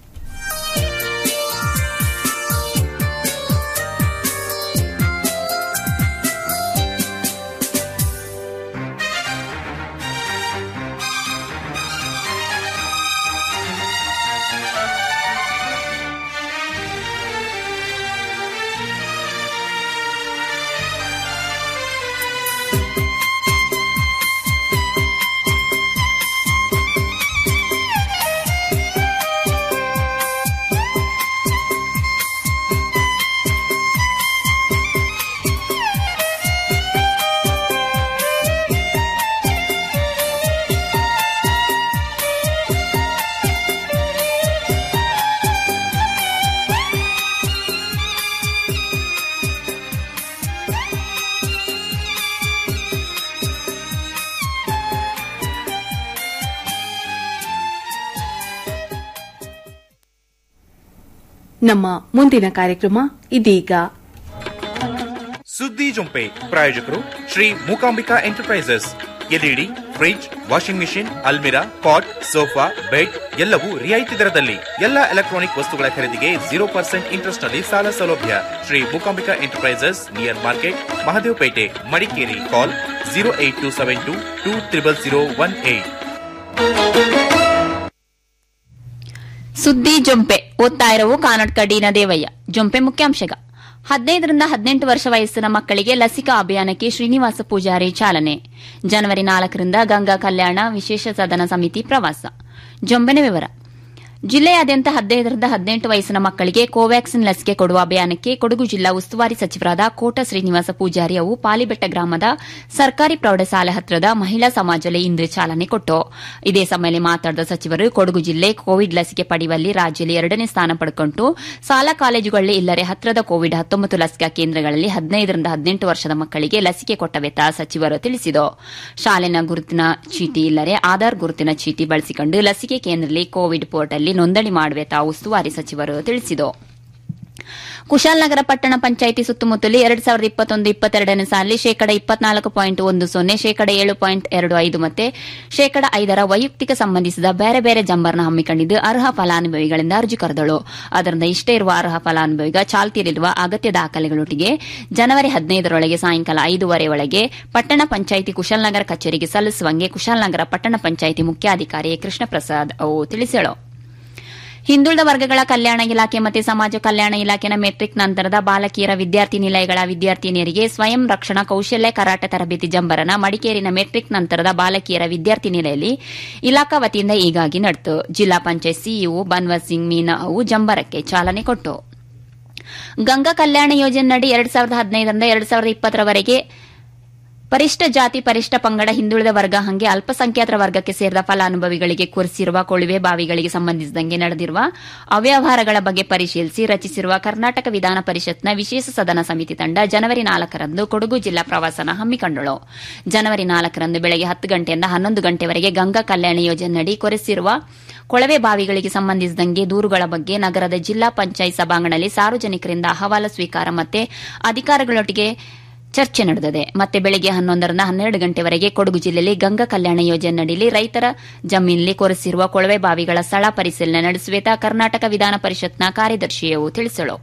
ನಮ್ಮ ಮುಂದಿನ ಕಾರ್ಯಕ್ರಮ ಇದೀಗ ಸುದ್ದಿ ಜೊಂಪೆ ಪ್ರಾಯೋಜಕರು Shri Mookambika enterprises LED fridge washing machine almirah pot sofa bed ಎಲ್ಲವೂ ರಿಯಾಯಿತಿ ದರದಲ್ಲಿ ಎಲ್ಲ ಎಲೆಕ್ಟ್ರಾನಿಕ್ ವಸ್ತುಗಳ ಖರೀದಿಗೆ ಜೀರೋ ಪರ್ಸೆಂಟ್ ಇಂಟ್ರೆಸ್ಟ್ ನಲ್ಲಿ ಸಾಲ ಸೌಲಭ್ಯ Shri Mookambika enterprises near market Mahadevapete Madikeri call zero eight two seven two two triple zero one eight ಸುದ್ದಿ ಜೊಂಪೆ ಓದ್ತಾ ಇರವು ಕಾನಡ್ಕಡಿನ ದೇವಯ್ಯ ಜೊಂಪೆ ಮುಖ್ಯಾಂಶಗ ಹದಿನೈದರಿಂದ ಹದಿನೆಂಟು ವರ್ಷ ವಯಸ್ಸಿನ ಮಕ್ಕಳಿಗೆ ಲಸಿಕಾ ಅಭಿಯಾನಕ್ಕೆ ಶ್ರೀನಿವಾಸ ಪೂಜಾರಿ ಚಾಲನೆ ಜನವರಿ ನಾಲ್ಕರಿಂದ ಗಂಗಾ ಕಲ್ಯಾಣ ವಿಶೇಷ ಸದನ ಸಮಿತಿ ಪ್ರವಾಸ ಜೊಂಬೆನ ವಿವರ ಜಿಲ್ಲೆಯಾದ್ಯಂತ ಹದಿನೈದರಿಂದ ಹದಿನೆಂಟು ವಯಸ್ಸಿನ ಮಕ್ಕಳಿಗೆ ಕೋವ್ಯಾಕ್ಸಿನ್ ಲಸಿಕೆ ಕೊಡುವ ಅಭಿಯಾನಕ್ಕೆ ಕೊಡಗು ಜಿಲ್ಲಾ ಉಸ್ತುವಾರಿ ಸಚಿವರಾದ ಕೋಟ ಶ್ರೀನಿವಾಸ ಪೂಜಾರಿ ಅವು ಪಾಲಿಬೆಟ್ಟ ಗ್ರಾಮದ ಸರ್ಕಾರಿ ಪ್ರೌಢಶಾಲೆ ಹತ್ತಿರದ ಮಹಿಳಾ ಸಮಾಜದಲ್ಲಿ ಇಂದು ಚಾಲನೆ ಕೊಟ್ಟು ಇದೇ ಸಮಯದಲ್ಲಿ ಮಾತನಾಡಿದ ಸಚಿವರು ಕೊಡಗು ಜಿಲ್ಲೆ ಕೋವಿಡ್ ಲಸಿಕೆ ಪಡೆಯುವಲ್ಲಿ ರಾಜ್ಯದಲ್ಲಿ ಎರಡನೇ ಸ್ಥಾನ ಪಡೆದುಕೊಂಡು ಶಾಲಾ ಕಾಲೇಜುಗಳಲ್ಲಿ ಇಲ್ಲರೆ ಹತ್ತಿರದ ಕೋವಿಡ್ ಹತ್ತೊಂಬತ್ತು ಲಸಿಕಾ ಕೇಂದ್ರಗಳಲ್ಲಿ ಹದಿನೈದರಿಂದ ಹದಿನೆಂಟು ವರ್ಷದ ಮಕ್ಕಳಿಗೆ ಲಸಿಕೆ ಕೊಟ್ಟವೆತ ಸಚಿವರು ತಿಳಿಸಿದರು ಶಾಲೆನ ಗುರುತಿನ ಚೀಟಿ ಇಲ್ಲರೆ ಆಧಾರ್ ಗುರುತಿನ ಚೀಟಿ ಬಳಸಿಕೊಂಡು ಲಸಿಕೆ ಕೇಂದ್ರದಲ್ಲಿ ಕೋವಿಡ್ ಪೋರ್ಟಲ್ ನೋಂದಣಿ ಮಾಡುವೆತ ಉಸ್ತುವಾರಿ ಸಚಿವರು ತಿಳಿಸಿದರು ಕುಶಾಲನಗರ ಪಟ್ಟಣ ಪಂಚಾಯಿತಿ ಸುತ್ತಮುತ್ತಲು ಎರಡ್ ಸಾವಿರದ ಇಪ್ಪತ್ತೊಂದು ಇಪ್ಪತ್ತೆರಡನೇ ಸಾಲಿ ಶೇಕಡ ಇಪ್ಪತ್ನಾಲ್ಕು ಪಾಯಿಂಟ್ ಒಂದು ಸೊನ್ನೆ ಶೇಕಡ ಏಳು ಪಾಯಿಂಟ್ ಎರಡು ಐದು ಮತ್ತೆ ಶೇಕಡ ಐದರ ವೈಯಕ್ತಿಕ ಸಂಬಂಧಿಸಿದ ಬೇರೆ ಬೇರೆ ಜಂಬರ್ನ ಹಮ್ಮಿಕೊಂಡಿದ್ದು ಅರ್ಹ ಫಲಾನುಭವಿಗಳಿಂದ ಅರ್ಜಿ ಕರೆದಳು ಅದರಿಂದ ಇಷ್ಟೇ ಇರುವ ಅರ್ಹ ಫಲಾನುಭವಿಗ ಚಾಲ್ತಿಯಲ್ಲಿರುವ ಅಗತ್ಯ ದಾಖಲೆಗಳೊಟ್ಟಿಗೆ ಜನವರಿ ಹದಿನೈದರೊಳಗೆ ಸಾಯಂಕಾಲ ಐದೂವರೆ ಒಳಗೆ ಪಟ್ಟಣ ಪಂಚಾಯಿತಿ ಕುಶಾಲನಗರ ಕಚೇರಿಗೆ ಸಲ್ಲಿಸುವಂಗೆ ಕುಶಾಲನಗರ ಪಟ್ಟಣ ಪಂಚಾಯಿತಿ ಮುಖ್ಯಾಧಿಕಾರಿ ಕೃಷ್ಣ ಪ್ರಸಾದ್ ಅವು ತಿಳಿಸಳು ಹಿಂದುಳಿದ ವರ್ಗಗಳ ಕಲ್ಯಾಣ ಇಲಾಖೆ ಮತ್ತು ಸಮಾಜ ಕಲ್ಯಾಣ ಇಲಾಖೆನ ಮೆಟ್ರಿಕ್ ನಂತರದ ಬಾಲಕಿಯರ ವಿದ್ಯಾರ್ಥಿ ನಿಲಯಗಳ ವಿದ್ಯಾರ್ಥಿನಿಯರಿಗೆ ಸ್ವಯಂ ರಕ್ಷಣಾ ಕೌಶಲ್ಯ ಕರಾಟೆ ತರಬೇತಿ ಜಂಬರನ ಮಡಿಕೇರಿನ ಮೆಟ್ರಿಕ್ ನಂತರದ ಬಾಲಕಿಯರ ವಿದ್ಯಾರ್ಥಿ ನಿಲಯಲ್ಲಿ ಇಲಾಖಾ ವತಿಯಿಂದ ಈಗಾಗಿ ನಡೆತು ಜಿಲ್ಲಾ ಪಂಚಾಯತ್ ಸಿಇಒ ಬನ್ವರ್ ಸಿಂಗ್ ಮೀನಾ ಅವು ಜಂಬರಕ್ಕೆ ಚಾಲನೆ ಕೊಟ್ಟು ಗಂಗಾ ಕಲ್ಯಾಣ ಯೋಜನೆಯಡಿ ಎರಡ್ ಸಾವಿರದ ಹದಿನೈದರಿಂದ ಎರಡ್ ಸಾವಿರದ ಇಪ್ಪತ್ತರವರೆಗೆ ಪರಿಷ್ಠ ಜಾತಿ ಪರಿಷ್ಠ ಪಂಗಡ ಹಿಂದುಳಿದ ವರ್ಗ ಹಂಗೆ ಅಲ್ಪಸಂಖ್ಯಾತರ ವರ್ಗಕ್ಕೆ ಸೇರಿದ ಫಲಾನುಭವಿಗಳಿಗೆ ಕೂರಿಸಿರುವ ಕೊಳುವೆ ಬಾವಿಗಳಿಗೆ ಸಂಬಂಧಿಸಿದಂಗೆ ನಡೆದಿರುವ ಅವ್ಯವಹಾರಗಳ ಬಗ್ಗೆ ಪರಿಶೀಲಿಸಿ ರಚಿಸಿರುವ ಕರ್ನಾಟಕ ವಿಧಾನ ಪರಿಷತ್ನ ವಿಶೇಷ ಸದನ ಸಮಿತಿ ತಂಡ ಜನವರಿ ನಾಲ್ಕರಂದು ಕೊಡಗು ಜಿಲ್ಲಾ ಪ್ರವಾಸನ ಹಮ್ಮಿಕೊಂಡಳು ಜನವರಿ ನಾಲ್ಕರಂದು ಬೆಳಗ್ಗೆ ಹತ್ತು ಗಂಟೆಯಿಂದ ಹನ್ನೊಂದು ಗಂಟೆವರೆಗೆ ಗಂಗಾ ಕಲ್ಯಾಣ ಯೋಜನೆಯಡಿ ಕೊರೆಸಿರುವ ಕೊಳವೆ ಬಾವಿಗಳಿಗೆ ಸಂಬಂಧಿಸಿದಂಗೆ ದೂರುಗಳ ಬಗ್ಗೆ ನಗರದ ಜಿಲ್ಲಾ ಪಂಚಾಯತ್ ಸಭಾಂಗಣದಲ್ಲಿ ಸಾರ್ವಜನಿಕರಿಂದ ಅಹವಾಲು ಸ್ವೀಕಾರ ಮತ್ತೆ ಅಧಿಕಾರಿಗಳೊಟ್ಟಿಗೆ ಚರ್ಚೆ ನಡೆದಿದೆ ಮತ್ತೆ ಬೆಳಗ್ಗೆ ಹನ್ನೊಂದರಿಂದ ಹನ್ನೆರಡು ಗಂಟೆವರೆಗೆ ಕೊಡಗು ಜಿಲ್ಲೆಯಲ್ಲಿ ಗಂಗಾ ಕಲ್ಯಾಣ ಯೋಜನೆಯಡಿಯಲ್ಲಿ ರೈತರ ಜಮೀನಿನಲ್ಲಿ ಕೊರೆಸಿರುವ ಕೊಳವೆ ಬಾವಿಗಳ ಸ್ಥಳ ಪರಿಶೀಲನೆ ನಡೆಸುವೇತ ಕರ್ನಾಟಕ ವಿಧಾನ ಪರಿಷತ್ನ ಕಾರ್ಯದರ್ಶಿಯು ತಿಳಿಸಳು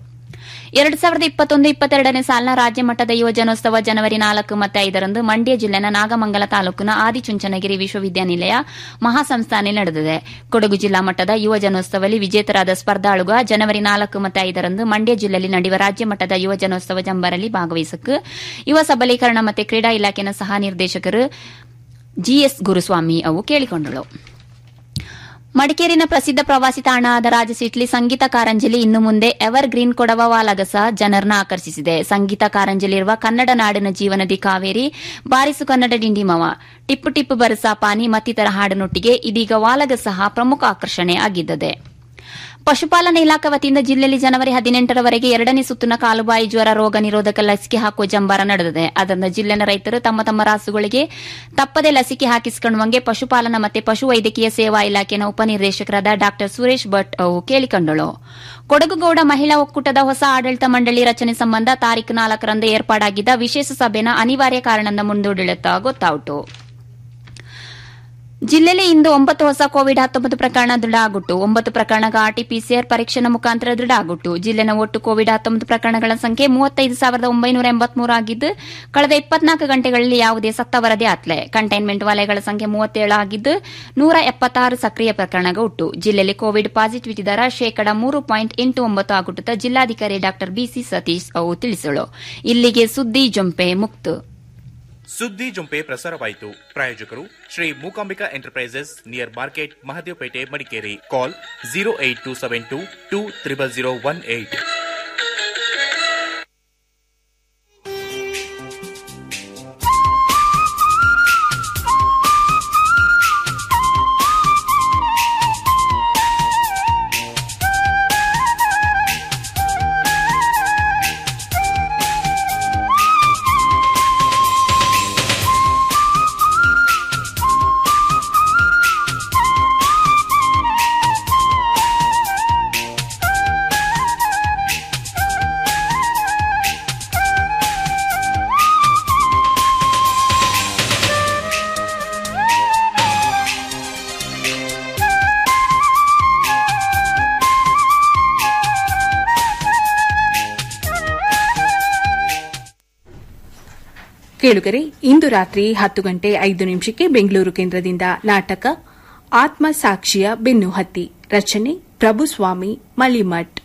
ಎರಡ್ ಸಾವಿರದ ಇಪ್ಪತ್ತೊಂದು ಇಪ್ಪತ್ತೆರಡನೇ ಸಾಲಿನ ರಾಜ್ಯ ಮಟ್ಟದ ಯುವ ಜನೋತ್ಸವ ಜನವರಿ ನಾಲ್ಕು ಮತ್ತು ಐದರಂದು ಮಂಡ್ಯ ಜಿಲ್ಲೆನ ನಾಗಮಂಗಲ ತಾಲೂಕಿನ ಆದಿಚುಂಚನಗಿರಿ ವಿಶ್ವವಿದ್ಯಾನಿಲಯ ಮಹಾಸಂಸ್ಥಾನದಲ್ಲಿ ನಡೆದಿದೆ ಕೊಡಗು ಜಿಲ್ಲಾ ಮಟ್ಟದ ಯುವ ಜನೋತ್ಸವದಲ್ಲಿ ವಿಜೇತರಾದ ಸ್ಪರ್ಧಾಳುಗ ಜನವರಿ ನಾಲ್ಕು ಮತ್ತು ಐದರಂದು ಮಂಡ್ಯ ಜಿಲ್ಲೆಯಲ್ಲಿ ನಡೆಯುವ ರಾಜ್ಯ ಮಟ್ಟದ ಯುವ ಜನೋತ್ಸವ ಜಂಬರಲ್ಲಿ ಭಾಗವಹಿಸಕ್ಕೆ ಯುವ ಸಬಲೀಕರಣ ಮತ್ತು ಕ್ರೀಡಾ ಇಲಾಖೆನ ಸಹ ನಿರ್ದೇಶಕರು ಜಿಎಸ್ ಗುರುಸ್ವಾಮಿ ಅವು ಕೇಳಿಕೊಂಡಳು ಮಡಿಕೇರಿನ ಪ್ರಸಿದ್ಧ ಪ್ರವಾಸಿ ತಾಣ ಆದ ರಾಜಸೀಟ್ಲಿ ಸಂಗೀತ ಕಾರಂಜಲಿ ಇನ್ನು ಮುಂದೆ ಎವರ್ ಗ್ರೀನ್ ಕೊಡವ ವಾಲಗಸ ಜನರನ್ನ ಆಕರ್ಷಿಸಿದೆ ಸಂಗೀತ ಕಾರಂಜಲಿರುವ ಕನ್ನಡ ನಾಡಿನ ಜೀವನದಿ ಕಾವೇರಿ ಬಾರಿಸು ಕನ್ನಡ ಡಿಂಡಿಮವ ಟಿಪ್ಪು ಟಿಪ್ಪು ಬರಸ ಪಾನಿ ಮತ್ತಿತರ ಹಾಡಿನೊಟ್ಟಿಗೆ ಇದೀಗ ವಾಲಗ ಸಹ ಪ್ರಮುಖ ಆಕರ್ಷಣೆ ಆಗಿದ್ದದೆ ಪಶುಪಾಲನಾ ಇಲಾಖೆ ವತಿಯಿಂದ ಜಿಲ್ಲೆಯಲ್ಲಿ ಜನವರಿ ಹದಿನೆಂಟರವರೆಗೆ ಎರಡನೇ ಸುತ್ತಿನ ಕಾಲುಬಾಯಿ ಜ್ವರ ರೋಗ ನಿರೋಧಕ ಲಸಿಕೆ ಹಾಕುವ ಜಂಬಾರ ನಡೆದಿದೆ ಅದರಿಂದ ಜಿಲ್ಲೆನ ರೈತರು ತಮ್ಮ ತಮ್ಮ ರಾಸುಗಳಿಗೆ ತಪ್ಪದೆ ಲಸಿಕೆ ಹಾಕಿಸಿಕೊಳ್ಳುವಂಗೆ ಪಶುಪಾಲನಾ ಮತ್ತು ಪಶು ವೈದ್ಯಕೀಯ ಸೇವಾ ಇಲಾಖೆನ ಉಪನಿರ್ದೇಶಕರಾದ ಡಾ ಸುರೇಶ್ ಭಟ್ ಅವು ಕೇಳಿಕೊಂಡಳು ಕೊಡಗುಗೌಡ ಮಹಿಳಾ ಒಕ್ಕೂಟದ ಹೊಸ ಆಡಳಿತ ಮಂಡಳಿ ರಚನೆ ಸಂಬಂಧ ತಾರೀಕು ನಾಲ್ಕರಂದು ಏರ್ಪಾಡಾಗಿದ್ದ ವಿಶೇಷ ಸಭೆನ ಅನಿವಾರ್ಯ ಕಾರಣದಿಂದ ಮುಂದೂಡಿಳುತ್ತಾ ಗೊತ್ತಾಯಿತು ಜಿಲ್ಲೆಯಲ್ಲಿ ಇಂದು ಒಂಬತ್ತು ಹೊಸ ಕೋವಿಡ್ ಹತ್ತೊಂಬತ್ತು ಪ್ರಕರಣ ದೃಢ ಆಗುಟ್ಟು ಒಂಬತ್ತು ಪ್ರಕರಣಗಳ ಆರ್ಟಿಪಿಸಿಆರ್ ಪರೀಕ್ಷೆನ ಮುಖಾಂತರ ದೃಢ ಆಗುಟ್ಟು ಜಿಲ್ಲೆನ ಒಟ್ಟು ಕೋವಿಡ್ ಹತ್ತೊಂಬತ್ತು ಪ್ರಕರಣಗಳ ಸಂಖ್ಯೆ ಮೂವತ್ತೈದು ಸಾವಿರದ ಒಂಬೈನೂರ ಎಂಬತ್ಮೂರು ಆಗಿದ್ದು ಕಳೆದ ಇಪ್ಪತ್ನಾಲ್ಕು ಗಂಟೆಗಳಲ್ಲಿ ಯಾವುದೇ ಸತ್ತ ವರದಿ ಆತ್ಲೆ ಕಂಟೈನ್ಮೆಂಟ್ ವಲಯಗಳ ಸಂಖ್ಯೆ ಮೂವತ್ತೇಳು ಆಗಿದ್ದು ನೂರ ಎಪ್ಪತ್ತಾರು ಸಕ್ರಿಯ ಪ್ರಕರಣಗಳು ಉಟ್ಟು ಜಿಲ್ಲೆಯಲ್ಲಿ ಕೋವಿಡ್ ಪಾಸಿಟಿವಿಟಿ ದರ ಶೇಕಡ ಮೂರು ಪಾಯಿಂಟ್ ಎಂಟು ಒಂಬತ್ತು ಆಗುತ್ತ ಜಿಲ್ಲಾಧಿಕಾರಿ ಡಾ ಬಿಸಿ ಸತೀಶ್ ಅವು ತಿಳಿಸಳು ಇಲ್ಲಿಗೆ ಸುದ್ದಿ ಜೊಂಪೆ ಮುಕ್ತು ಸುದ್ದಿ ಜೊಂಪೆ ಪ್ರಸಾರವಾಯಿತು ಪ್ರಾಯೋಜಕರು Shri Mookambika enterprises near market Mahadevapete Madikeri call zero eight two seven two two triple zero one eight ಕೇಳುಗರೆ ಇಂದು ರಾತ್ರಿ ಹತ್ತು ಗಂಟೆ ಐದು ನಿಮಿಷಕ್ಕೆ ಬೆಂಗಳೂರು ಕೇಂದ್ರದಿಂದ ನಾಟಕ ಆತ್ಮ ಸಾಕ್ಷಿಯ ಬೆನ್ನು ಹತ್ತಿ ರಚನೆ Prabhuswamy Malimath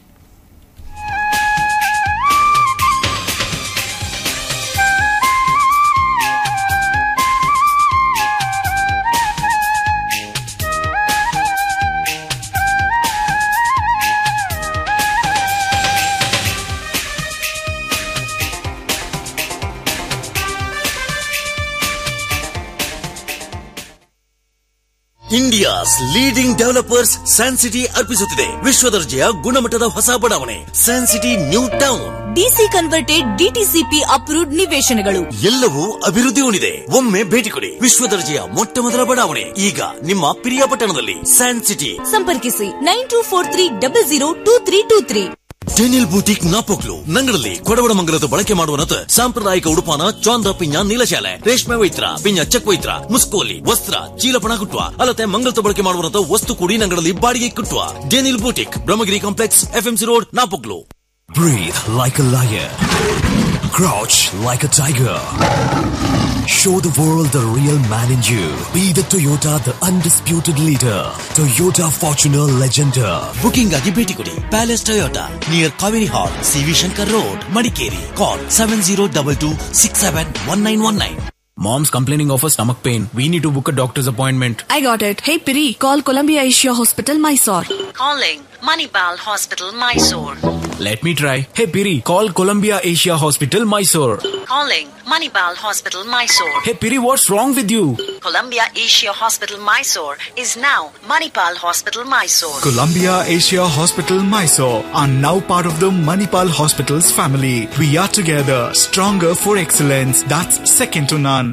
India's leading developers San City ಅರ್ಪಿಸುತ್ತಿದೆ ವಿಶ್ವದರ್ಜೆಯ ಗುಣಮಟ್ಟದ ಹೊಸ ಬಡಾವಣೆ San City new town DC converted DTCP approved ನಿವೇಶನಗಳು ಎಲ್ಲವೂ ಅಭಿವೃದ್ಧಿ ಹೊಂದಿದೆ ಒಮ್ಮೆ ಭೇಟಿ ಕೊಡಿ ವಿಶ್ವದರ್ಜೆಯ ಮೊಟ್ಟ ಮೊದಲ ಬಡಾವಣೆ ಈಗ ನಿಮ್ಮ ಪ್ರಿಯಪಟ್ಟಣದಲ್ಲಿ ಸ್ಯಾನ್ ಸಿಟಿ ಸಂಪರ್ಕಿಸಿ nine two four three double zero two three two three Denil boutique Napoklu ನಂಗಡಲ್ಲಿ ಕೊಡವಡ ಮಂಗಲದ ಬಳಕೆ ಮಾಡುವನತ್ ಸಾಂಪ್ರದಾಯಿಕ ಉಡುಪಾನ ಚಾಂದ ಪಿಂಜ ನೀಲಶಾಲೆ ರೇಷ್ಮೆ ವೈತ್ರ ಪಿಂಜ ಚಕ್ ವೈತ್ರ ಮುಸ್ಕೋಲಿ ವಸ್ತ್ರ ಚೀಲಪಣ ಕುಟ್ಟುವ ಅಲ್ಲದೆ ಮಂಗಲದ ಬಳಕೆ ಮಾಡುವನತ ವಸ್ತು ಕೂಡಿ ನಂಗಡಲ್ಲಿ ಬಾಡಿಗೆ ಕುಟ್ಟುವ Denil boutique Brahmagiri complex FMC road Napoklu Breathe like a lion. Crouch like a tiger. Show the world the real man in you. Be the Toyota, the undisputed leader. Toyota Fortuner Legender. Booking ಆಗಿ ಭೇಟಿ ಕೊಡಿ palace Toyota near Kaveri hall CV Shankar road Madikeri call seven zero double two six seven one nine one nine Mom's complaining of a stomach pain. We need to book a doctor's appointment. I got it. Hey Piri, call Columbia Asia Hospital, Mysore. Calling Manipal Hospital, Mysore. Let me try. Hey Piri, call Columbia Asia Hospital, Mysore. Calling Manipal Hospital, Mysore. Hey Piri, what's wrong with you? Columbia Asia Hospital, Mysore is now Manipal Hospital, Mysore. Columbia Asia Hospital Mysore are now part of the Manipal Hospitals family. We are together, stronger for excellence. That's second to none.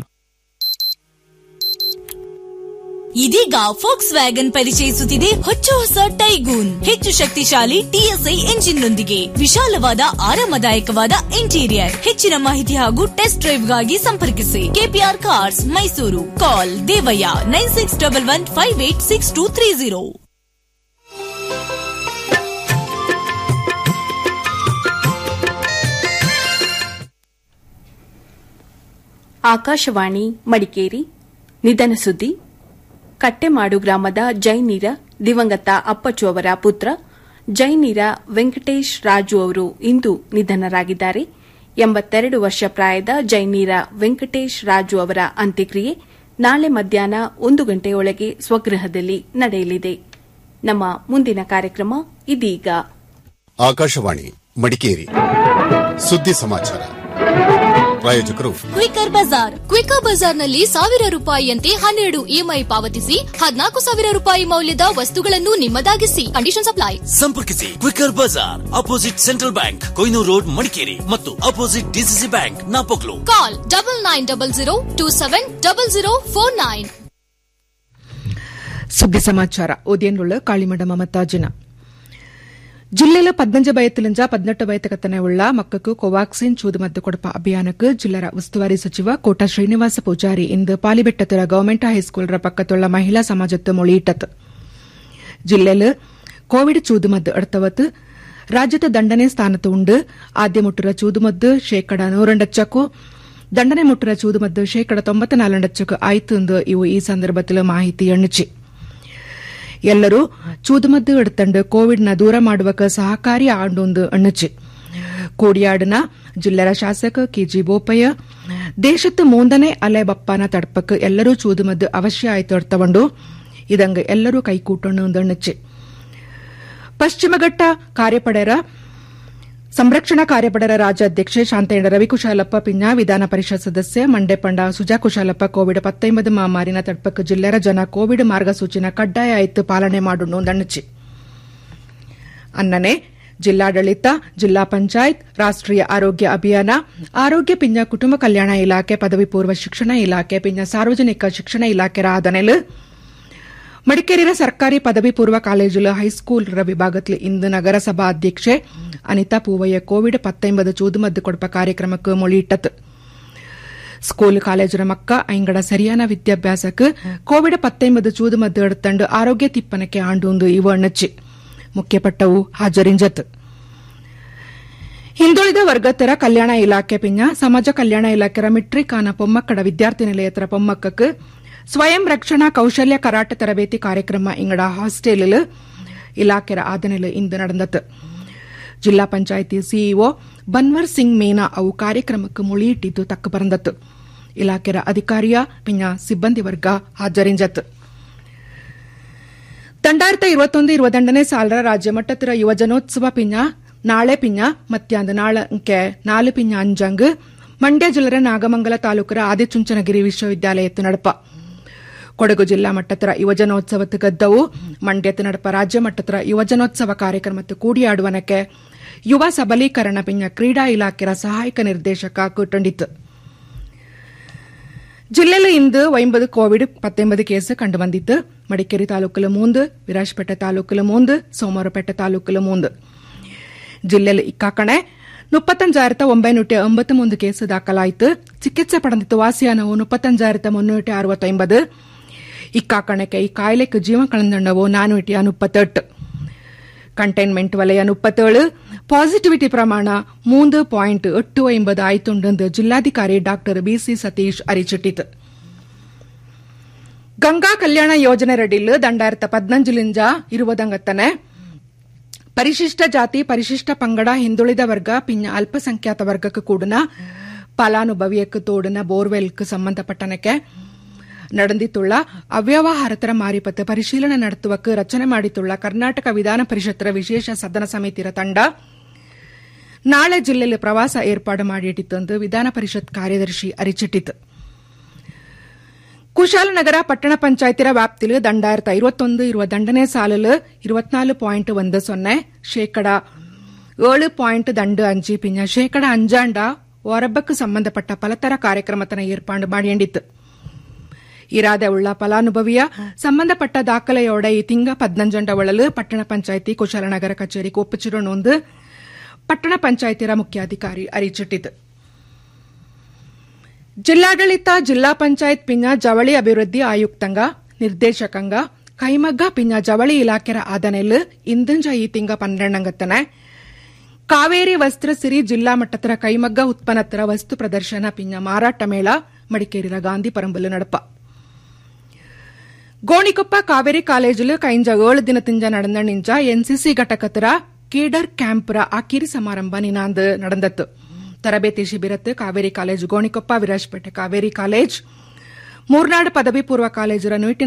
ಇದೀಗ Volkswagen ಪರಿಚಯಿಸುತ್ತಿದೆ ಹೊಚ್ಚ ಹೊಸ Taigun ಹೆಚ್ಚು ಶಕ್ತಿಶಾಲಿ TSI engine ನೊಂದಿಗೆ ವಿಶಾಲವಾದ ಆರಾಮದಾಯಕವಾದ interior ಹೆಚ್ಚಿನ ಮಾಹಿತಿ ಹಾಗೂ ಟೆಸ್ಟ್ ಡ್ರೈವ್ಗಾಗಿ ಸಂಪರ್ಕಿಸಿ KPR cars Mysuru call Devaiah nine six double one five eight six two three zero Akashvani Madikeri ನಿಧನ ಸುದ್ದಿ ಕಟ್ಟೆಮಾಡು ಗ್ರಾಮದ ಜೈನೀರ ದಿವಂಗತ ಅಪ್ಪಚ್ಚು ಅವರ ಪುತ್ರ ಜೈನೀರ ವೆಂಕಟೇಶ್ ರಾಜು ಅವರು ಇಂದು ನಿಧನರಾಗಿದ್ದಾರೆ ಎಂಬತ್ತೆರಡು ವರ್ಷ ಪ್ರಾಯದ ಜೈನೀರ ವೆಂಕಟೇಶ್ ರಾಜು ಅವರ ಅಂತ್ಯಕ್ರಿಯೆ ನಾಳೆ ಮಧ್ಯಾಹ್ನ ಒಂದು ಗಂಟೆಯೊಳಗೆ ಸ್ವಗೃಹದಲ್ಲಿ ನಡೆಯಲಿದೆ ನಮ್ಮ ಮುಂದಿನ ಕಾರ್ಯಕ್ರಮ ಇದೀಗ ಆಕಾಶವಾಣಿ ಮಡಿಕೇರಿ ಸುದ್ದಿ ಸಮಾಚಾರ ಪ್ರಾಯೋಜಕರು ಕ್ವಿಕರ್ ಬಜಾರ್ ಕ್ವಿಕರ್ ಬಜಾರ್ನಲ್ಲಿ ಸಾವಿರ ರೂಪಾಯಿಯಂತೆ ಹನ್ನೆರಡು ಇಎಂಐ ಪಾವತಿಸಿ ಹದಿನಾಲ್ಕು ಸಾವಿರ ರೂಪಾಯಿ ಮೌಲ್ಯದ ವಸ್ತುಗಳನ್ನು ನಿಮ್ಮದಾಗಿಸಿ ಕಂಡೀಷನ್ ಅಪ್ಲೈ ಸಂಪರ್ಕಿಸಿ quicker bazaar opposite central bank Koinoor road Madikeri ಮತ್ತು opposite DCC bank Napoklu call double nine double zero two seven double zero four nine ಸುದ್ದಿ ಸಮಾಚಾರ ಓದಿಯನ್ನುಳ್ಳ ಕಾಳಿಮಡ ಮಮತಾಜಿನ ಜಿಲ್ಲೆல ಪದ್ನಂಜ பயத்திலிஞ்சா பதினெட்டு வயதுக்கத்தனை உள்ள மக்களுக்கு கோவாக்சின் சூது மದ್ದು ಕೊಡಪ ಅಭಿಯಾನಕ್ಕೆ ಜಿಲ್ಲರ ಉಸ್ತುವಾರಿ ಸಚಿವ ಕೋಟ ಶ್ರೀನಿವಾಸ ಪೂಜಾರಿ ಇಂದು ಪಾಲಿಬೆಟ್ಟತರ ಗವರ್ಮೆಂಟ್ ಹೈಸ್ಕೂಲ್ರ ಪಕ್ಕത്തുള്ള ಮಹಿಳಾ ಸಮಾಜತ್ತು ಮொழியிட்டது ಜಿಲ್ಲೆಲು ಕೋವಿಡ್ ಚೂದುಮದ್ದು അടുത്തവത്ത് ರಾಜ್ಯದ ದಂಡನೆ ಸ್ಥಾನത്ത് ഉണ്ട് ആദ്യ മുട്ടുര ചൂതുമದ್ದು ಶೇಕಡ ನೂರಂಡಚ್ಚಕ್ಕೂ ದಂಡನೆ ಮುಟ್ಟುರ ಚೂದುಮದ್ದು ಶೇಕಡ ತೊಂಬತ್ನಾಲಂಡಚ್ಚಕ್ಕೂ ಆಯ್ತು ಎಂದು ಇವು ಈ ಸಂದರ್ಭದಲ್ಲಿ ಮಾಹಿತಿ ಎಣ್ಣಿಚಿ ಎಲ್ಲರೂ ಚೂದುಮದ್ದು ಎಡ್ತಂಡು ಕೋವಿಡ್ನ ದೂರ ಮಾಡುವಕ್ಕೆ ಸಹಕಾರಿ ಆಂಡೊಂದು ಎಣ್ಣಚಿ ಕೂಡಿಯಾಡಿನ ಜಿಲ್ಲೆರ ಶಾಸಕ ಕೆಜಿ ಬೋಪಯ್ಯ ದೇಶದ ಮೂಂದನೇ ಅಲೆ ಬಪ್ಪನ ತಡ್ಪಕ್ಕೆ ಎಲ್ಲರೂ ಚೂದುಮದ್ದು ಅವಶ್ಯ ಆಯ್ತು ಎಡ್ತವಂಡು ಇದಂಗ ಎಲ್ಲರೂ ಕೈಕೂಟಣ್ಣು ಎಣ್ಣಚಿ ಪಶ್ಚಿಮಘಟ್ಟ ಕಾರ್ಯಪಡೆರ ಸಂರಕ್ಷಣಾ ಕಾರ್ಯಪಡೆರ ರಾಜ್ಯಾಧ್ಯಕ್ಷೆ ಶಾಂತೇಂದ್ರ ರವಿಕುಶಾಲಪ್ಪ ಪಿಂಜ ವಿಧಾನ ಪರಿಷತ್ ಸದಸ್ಯ ಮಂಡೆ ಪಂಡ ಸುಜಾ ಕುಶಾಲಪ್ಪ ಕೋವಿಡ್ ಪತ್ತೊಂಬತ್ತು ಮಹಾಮಾರಿನ ತಡ್ಪಕ್ಕೆ ಜಿಲ್ಲೆರ ಜನ ಕೋವಿಡ್ ಮಾರ್ಗಸೂಚಿನ ಕಡ್ಡಾಯ ಆಯ್ತು ಪಾಲನೆ ಮಾಡುಣ್ಣು ದಣ್ಣಚಿ ಅನ್ನನೆ ಜಿಲ್ಲಾಡಳಿತ ಜಿಲ್ಲಾ ಪಂಚಾಯತ್ ರಾಷ್ಟೀಯ ಆರೋಗ್ಯ ಅಭಿಯಾನ ಆರೋಗ್ಯ ಪಿಂಜ ಕುಟುಂಬ ಕಲ್ಯಾಣ ಇಲಾಖೆ ಪದವಿ ಪೂರ್ವ ಶಿಕ್ಷಣ ಇಲಾಖೆ ಪಿಂಜ ಸಾರ್ವಜನಿಕ ಶಿಕ್ಷಣ ಇಲಾಖೆ ಆದನೆಲು ಮಡಿಕೇರಿಯ ಸರ್ಕಾರಿ ಪದವಿ ಪೂರ್ವ ಕಾಲೇಜುಲ ಹೈಸ್ಕೂಲ್ ವಿಭಾಗത്തിൽ ಇಂದು ನಗರಸಭಾ ಅಧ್ಯಕ್ಷೆ ಅನಿತಾ ಪೂವಯ್ಯ ಕೋವಿಡ್ ಪತ್ತೊಂಬತ್ತು ಚೂದುಮದ್ದು ಕೊಡಪ ಕಾರ್ಯಕ್ರಮಕ್ಕೆ ಮೊಳಿಯಿಟ್ಟತು ಸ್ಕೂಲ್ ಕಾಲೇಜಿನ ಮಕ್ಕ ಐಂಗಡ ಸರಿಯಾನ ವಿದ್ಯಾಭ್ಯಾಸಕ್ಕೆ ಕೋವಿಡ್ ಪತ್ತೊಂಬತ್ತು ಚೂದುಮದ್ದು ಎಡ್ತಂಡು ಆರೋಗ್ಯ ತಿಪ್ಪನಕ್ಕೆ ಆಂಡೊಂದು ಇವು ಅಣ್ಣಚ್ಚಿ ಮುಖ್ಯಪಟ್ಟವು ಹಾಜರಿಂಜತ್ ಹಿಂದುಳಿದ ವರ್ಗತರ ಕಲ್ಯಾಣ ಇಲಾಖೆ ಪಿಂಜ ಸಮಾಜ ಕಲ್ಯಾಣ ಇಲಾಖೆರ ಮಿಟ್ರಿಕಾನ ಪೊಮ್ಮಕ್ಕಡ ವಿದ್ಯಾರ್ಥಿ ನಿಲಯತರ ಪೊಮ್ಮಕ್ಕಕ್ಕೆ ಸ್ವಯಂ ರಕ್ಷಣಾ ಕೌಶಲ್ಯ ಕರಾಟೆ ತರಬೇತಿ ಕಾರ್ಯಕ್ರಮ ಇಂಗಡ ಹಾಸ್ಟೆಲ್ ಇಲಾಖೆರ ಆದನೆಲು ಇಂದು ನಡೆದತು ಜಿಲ್ಲಾ ಪಂಚಾಯಿತಿ ಸಿಇಒ ಬನ್ವರ್ ಸಿಂಗ್ ಮೇನಾ ಅವು ಕಾರ್ಯಕ್ರಮಕ್ಕೆ ಮುಳಿಯಿಟ್ಟಿದ್ದು ತಕ್ಕ ಬರಂದತ್ತು ಇಲಾಖೆರ ಅಧಿಕಾರಿಯ ಪಿಂಜ ಸಿಬ್ಬಂದಿ ವರ್ಗ ಹಾಜರಿಂಜತ್ತು രണ്ടായിരത്തി ഇരുപത്തൊന്ന് ഇരുപത്തിരണ്ടിനെ സാലറ രാജ്യമട്ടത്തിര യുവജനോത്സവ പിഞ്ഞ നാളെ പിഞ്ഞ മത്യാന്ത് നാളെ നാല് പിഞ്ഞ അഞ്ചങ്ക് ಮಂಡ್ಯ ಜಿಲ್ಲೆರ ನಾಗಮಂಗಲ ತಾಲೂಕರ ಆದಿಚುಂಚನಗಿರಿ ವಿಶ್ವವಿದ್ಯಾಲಯತ್ತು ನಡಪ ಕೊಡಗು ಜಿಲ್ಲಾ ಮಟ್ಟತರ ಯುವಜನೋತ್ಸವತ್ತು ಗದ್ದವು ಮಂಡ್ಯತ್ತು ನಡಪ ರಾಜ್ಯ ಮಟ್ಟತರ ಯುವಜನೋತ್ಸವ ಕಾರ್ಯಕ್ರಮತ್ತು ಕೂಡಿಯಾಡುವನಕ್ಕೆ ಯುವ ಸಬಲೀಕರಣ ಪಿಂಜ ಕ್ರೀಡಾ ಇಲಾಖೆಯ ಸಹಾಯಕ ನಿರ್ದೇಶಕ ಕೂಟಂಡಿತ್ತು ಜಿಲ್ಲೆಯಲ್ಲಿ ಇಂದು ಒಂಬದು ಕೋವಿಡ್ ಪತ್ತೊಂಬದು ಕೇಸ್ ಕಂಡುಬಂದಿತ್ತು ಮಡಿಕೇರಿ ತಾಲೂಕಿಲು ಮೂಂದು ವಿರಾಜಪೇಟೆ ತಾಲೂಕಿಲು ಮೂಂದು ಸೋಮವಾರಪೇಟೆ ತಾಲೂಕಿಲು ಮೂಂದು ಜಿಲ್ಲೆಯಲ್ಲಿ ಇಕ್ಕಾಕಣೆ ಮುಪ್ಪತ್ತಂಜಾಯಿರತ್ತ ಒಂಬೈನೂറ്റി ಒಂಬತ್ತೊಂದು ಕೇಸ್ ದಾಖಲಾಯಿತು ಚಿಕಿತ್ಸೆ ಪಡೆದಿತ್ತು ವಾಸಿಯಾನವು ಮುಪ್ಪತ್ತಂಜಾಯಿರತ್ತ ಮುನ್ನೂറ്റി ಅರವತ್ತೊಂಬದು ಇಕ್ಕಾಕಣಕ್ಕೆ ಈ ಕಾಯಿಲೆಗೆ ಜೀವ ಕಳೆದಂಡವು ನಾನೂറ്റി ಮುಪ್ಪತ್ತೆಟ್ಟು ಕಂಟೈನ್ಮೆಂಟ್ ವಲಯ ಮುಪ್ಪತ್ತೇಳು ಪಾಸಿಟಿವಿಟಿ ಪ್ರಮಾಣ ಮೂಂದು ಪಾಯಿಂಟ್ ಎಟ್ಟು ಐಂಬದು ಆಯ್ತುಂಡೆಂದು ಜಿಲ್ಲಾಧಿಕಾರಿ ಡಾ ಬಿಸಿ ಸತೀಶ್ ಅರಿಚಿಟ್ಟಿತು ಗಂಗಾ ಕಲ್ಯಾಣ ಯೋಜನೆ ರಡಿಲ್ ದಂಡಾಯಿರತ್ತ ಪದ್ನಂಜುಲಿಂಜ ಇರುವುದಂಗತ್ತನೆ ಪರಿಶಿಷ್ಟ ಜಾತಿ ಪರಿಶಿಷ್ಟ ಪಂಗಡ ಹಿಂದುಳಿದ ವರ್ಗ ಪಿಂಜ ಅಲ್ಪಸಂಖ್ಯಾತ ವರ್ಗಕ್ಕೆ ಕೂಡನ ಫಲಾನುಭವಿಯಕ್ಕೆ ತೋಡನ ಬೋರ್ವೆಲ್ಕ್ ಸಂಬಂಧಪಟ್ಟನಕ್ಕೆ ನಡೆದಿತ್ತುಳ್ಳ ಅವ್ಯವಹಾರತರ ಮಾರಿಪತ್ತು ಪರಿಶೀಲನೆ ನಡೆಸುವಕ್ಕೆ ರಚನೆ ಮಾಡಿത്തുಳ್ಳ ಕರ್ನಾಟಕ ವಿಧಾನ ಪರಿಷತ್ತರ ವಿಶೇಷ ಸದನ ಸಮಿತಿಯ ತಂಡ ನಾಳೆ ಜಿಲ್ಲೆಯಲ್ಲಿ ಪ್ರವಾಸ ಏರ್ಪಾಡು ಮಾಡಿಟ್ಟಿತ್ತು ವಿಧಾನ ಪರಿಷತ್ ಕಾರ್ಯದರ್ಶಿ ಅರಿಚಿಟ್ಟಿತು ಕುಶಾಲನಗರ ಪಟ್ಟಣ ಪಂಚಾಯತಿರ ವ್ಯಾಪ್ತಿಲು ದಂಡಾಯಿರತ್ತ ಐವತ್ತೊಂದು ಇರುವ ದಂಡನೆ ಸಾಲಲು ഇരുപത്തിനാല് പോയിന്റ് ഒന്ന് സൊന്നെ ಶೇಕಡ ಏಳು ಪಾಯಿಂಟ್ ದಂಡು ಅಂಜಿ ಪಿಂಜ ಶೇಕಡ ಅಂಜಾಂಡ ಒರಬ್ಬಕ್ಕೆ ಸಂಬಂಧಪಟ್ಟ ಫಲತರ ಕಾರ್ಯಕ್ರಮತನ ಏರ್ಪಾಡು ಮಾಡಿಯಂಡಿತ್ತು ಇರಾದೆ ಉಳ್ಳ ಫಲಾನುಭವಿಯ ಸಂಬಂಧಪಟ್ಟ ದಾಖಲೆಯೋಡ ಈ ತಿಂಗ ಪದ್ನಂಜಂಡ ಒಳಲು ಪಟ್ಟಣ ಪಂಚಾಯಿತಿ ಕುಶಾಲನಗರ ಕಚೇರಿಗೆ ಒಪ್ಪಿಚಿರೋಣೊಂದು ಪಟ್ಟಣ ಪಂಚಾಯಿತಿರ ಮುಖ್ಯಾಧಿಕಾರಿ ಅರಿಚಿಟ್ಟಿತು ಜಿಲ್ಲಾಡಳಿತ ಜಿಲ್ಲಾ ಪಂಚಾಯತ್ ಪಿಂಜ ಜವಳಿ ಅಭಿವೃದ್ಧಿ ಆಯುಕ್ತಂಗ ನಿರ್ದೇಶಕಂಗ ಕೈಮಗ್ಗ ಪಿಂಜ ಜವಳಿ ಇಲಾಖೆರ ಆದನೆಲ್ ಇಂದಂಜ ಈ ತಿಂಗ ಪನ್ನೆರಡಂಗತ್ತನೆ ಕಾವೇರಿ ವಸ್ತ್ರ ಸಿರಿ ಜಿಲ್ಲಾ ಮಟ್ಟತರ ಕೈಮಗ್ಗ ಉತ್ಪನ್ನತರ ವಸ್ತು ಪ್ರದರ್ಶನ ಪಿಂಜ ಮಾರಾಟ ಮೇಳ ಮಡಿಕೇರಿಯ ಗಾಂಧಿ ಪರಂಬಲು ನಡಪ ಗೋಣಿಕೊಪ್ಪ ಕಾವೇರಿ ಕಾಲೇಜಿಲು ಕೈಂಜ ಏಳು ದಿನತಿಂಜ நடந்த ನಿಂಜ ಎನ್ಸಿಸಿ ಘಟಕತರ ಕೇಡರ್ ಕ್ಯಾಂಪ್ರ ಅಕಿರಿ ಸಮಾರಂಭ ನಿನಾಂದ್ நடந்தது ತರಬೇತಿ ಶಿಬಿರತ್ತು ಕಾವೇರಿ ಕಾಲೇಜ್ ಗೋಣಿಕೊಪ್ಪ ವಿರಾಜಪೇಟೆ ಕಾವೇರಿ ಕಾಲೇಜ್ ಮೂರ್ನಾಡು ಪದವಿ ಪೂರ್ವ ಕಾಲೇಜರ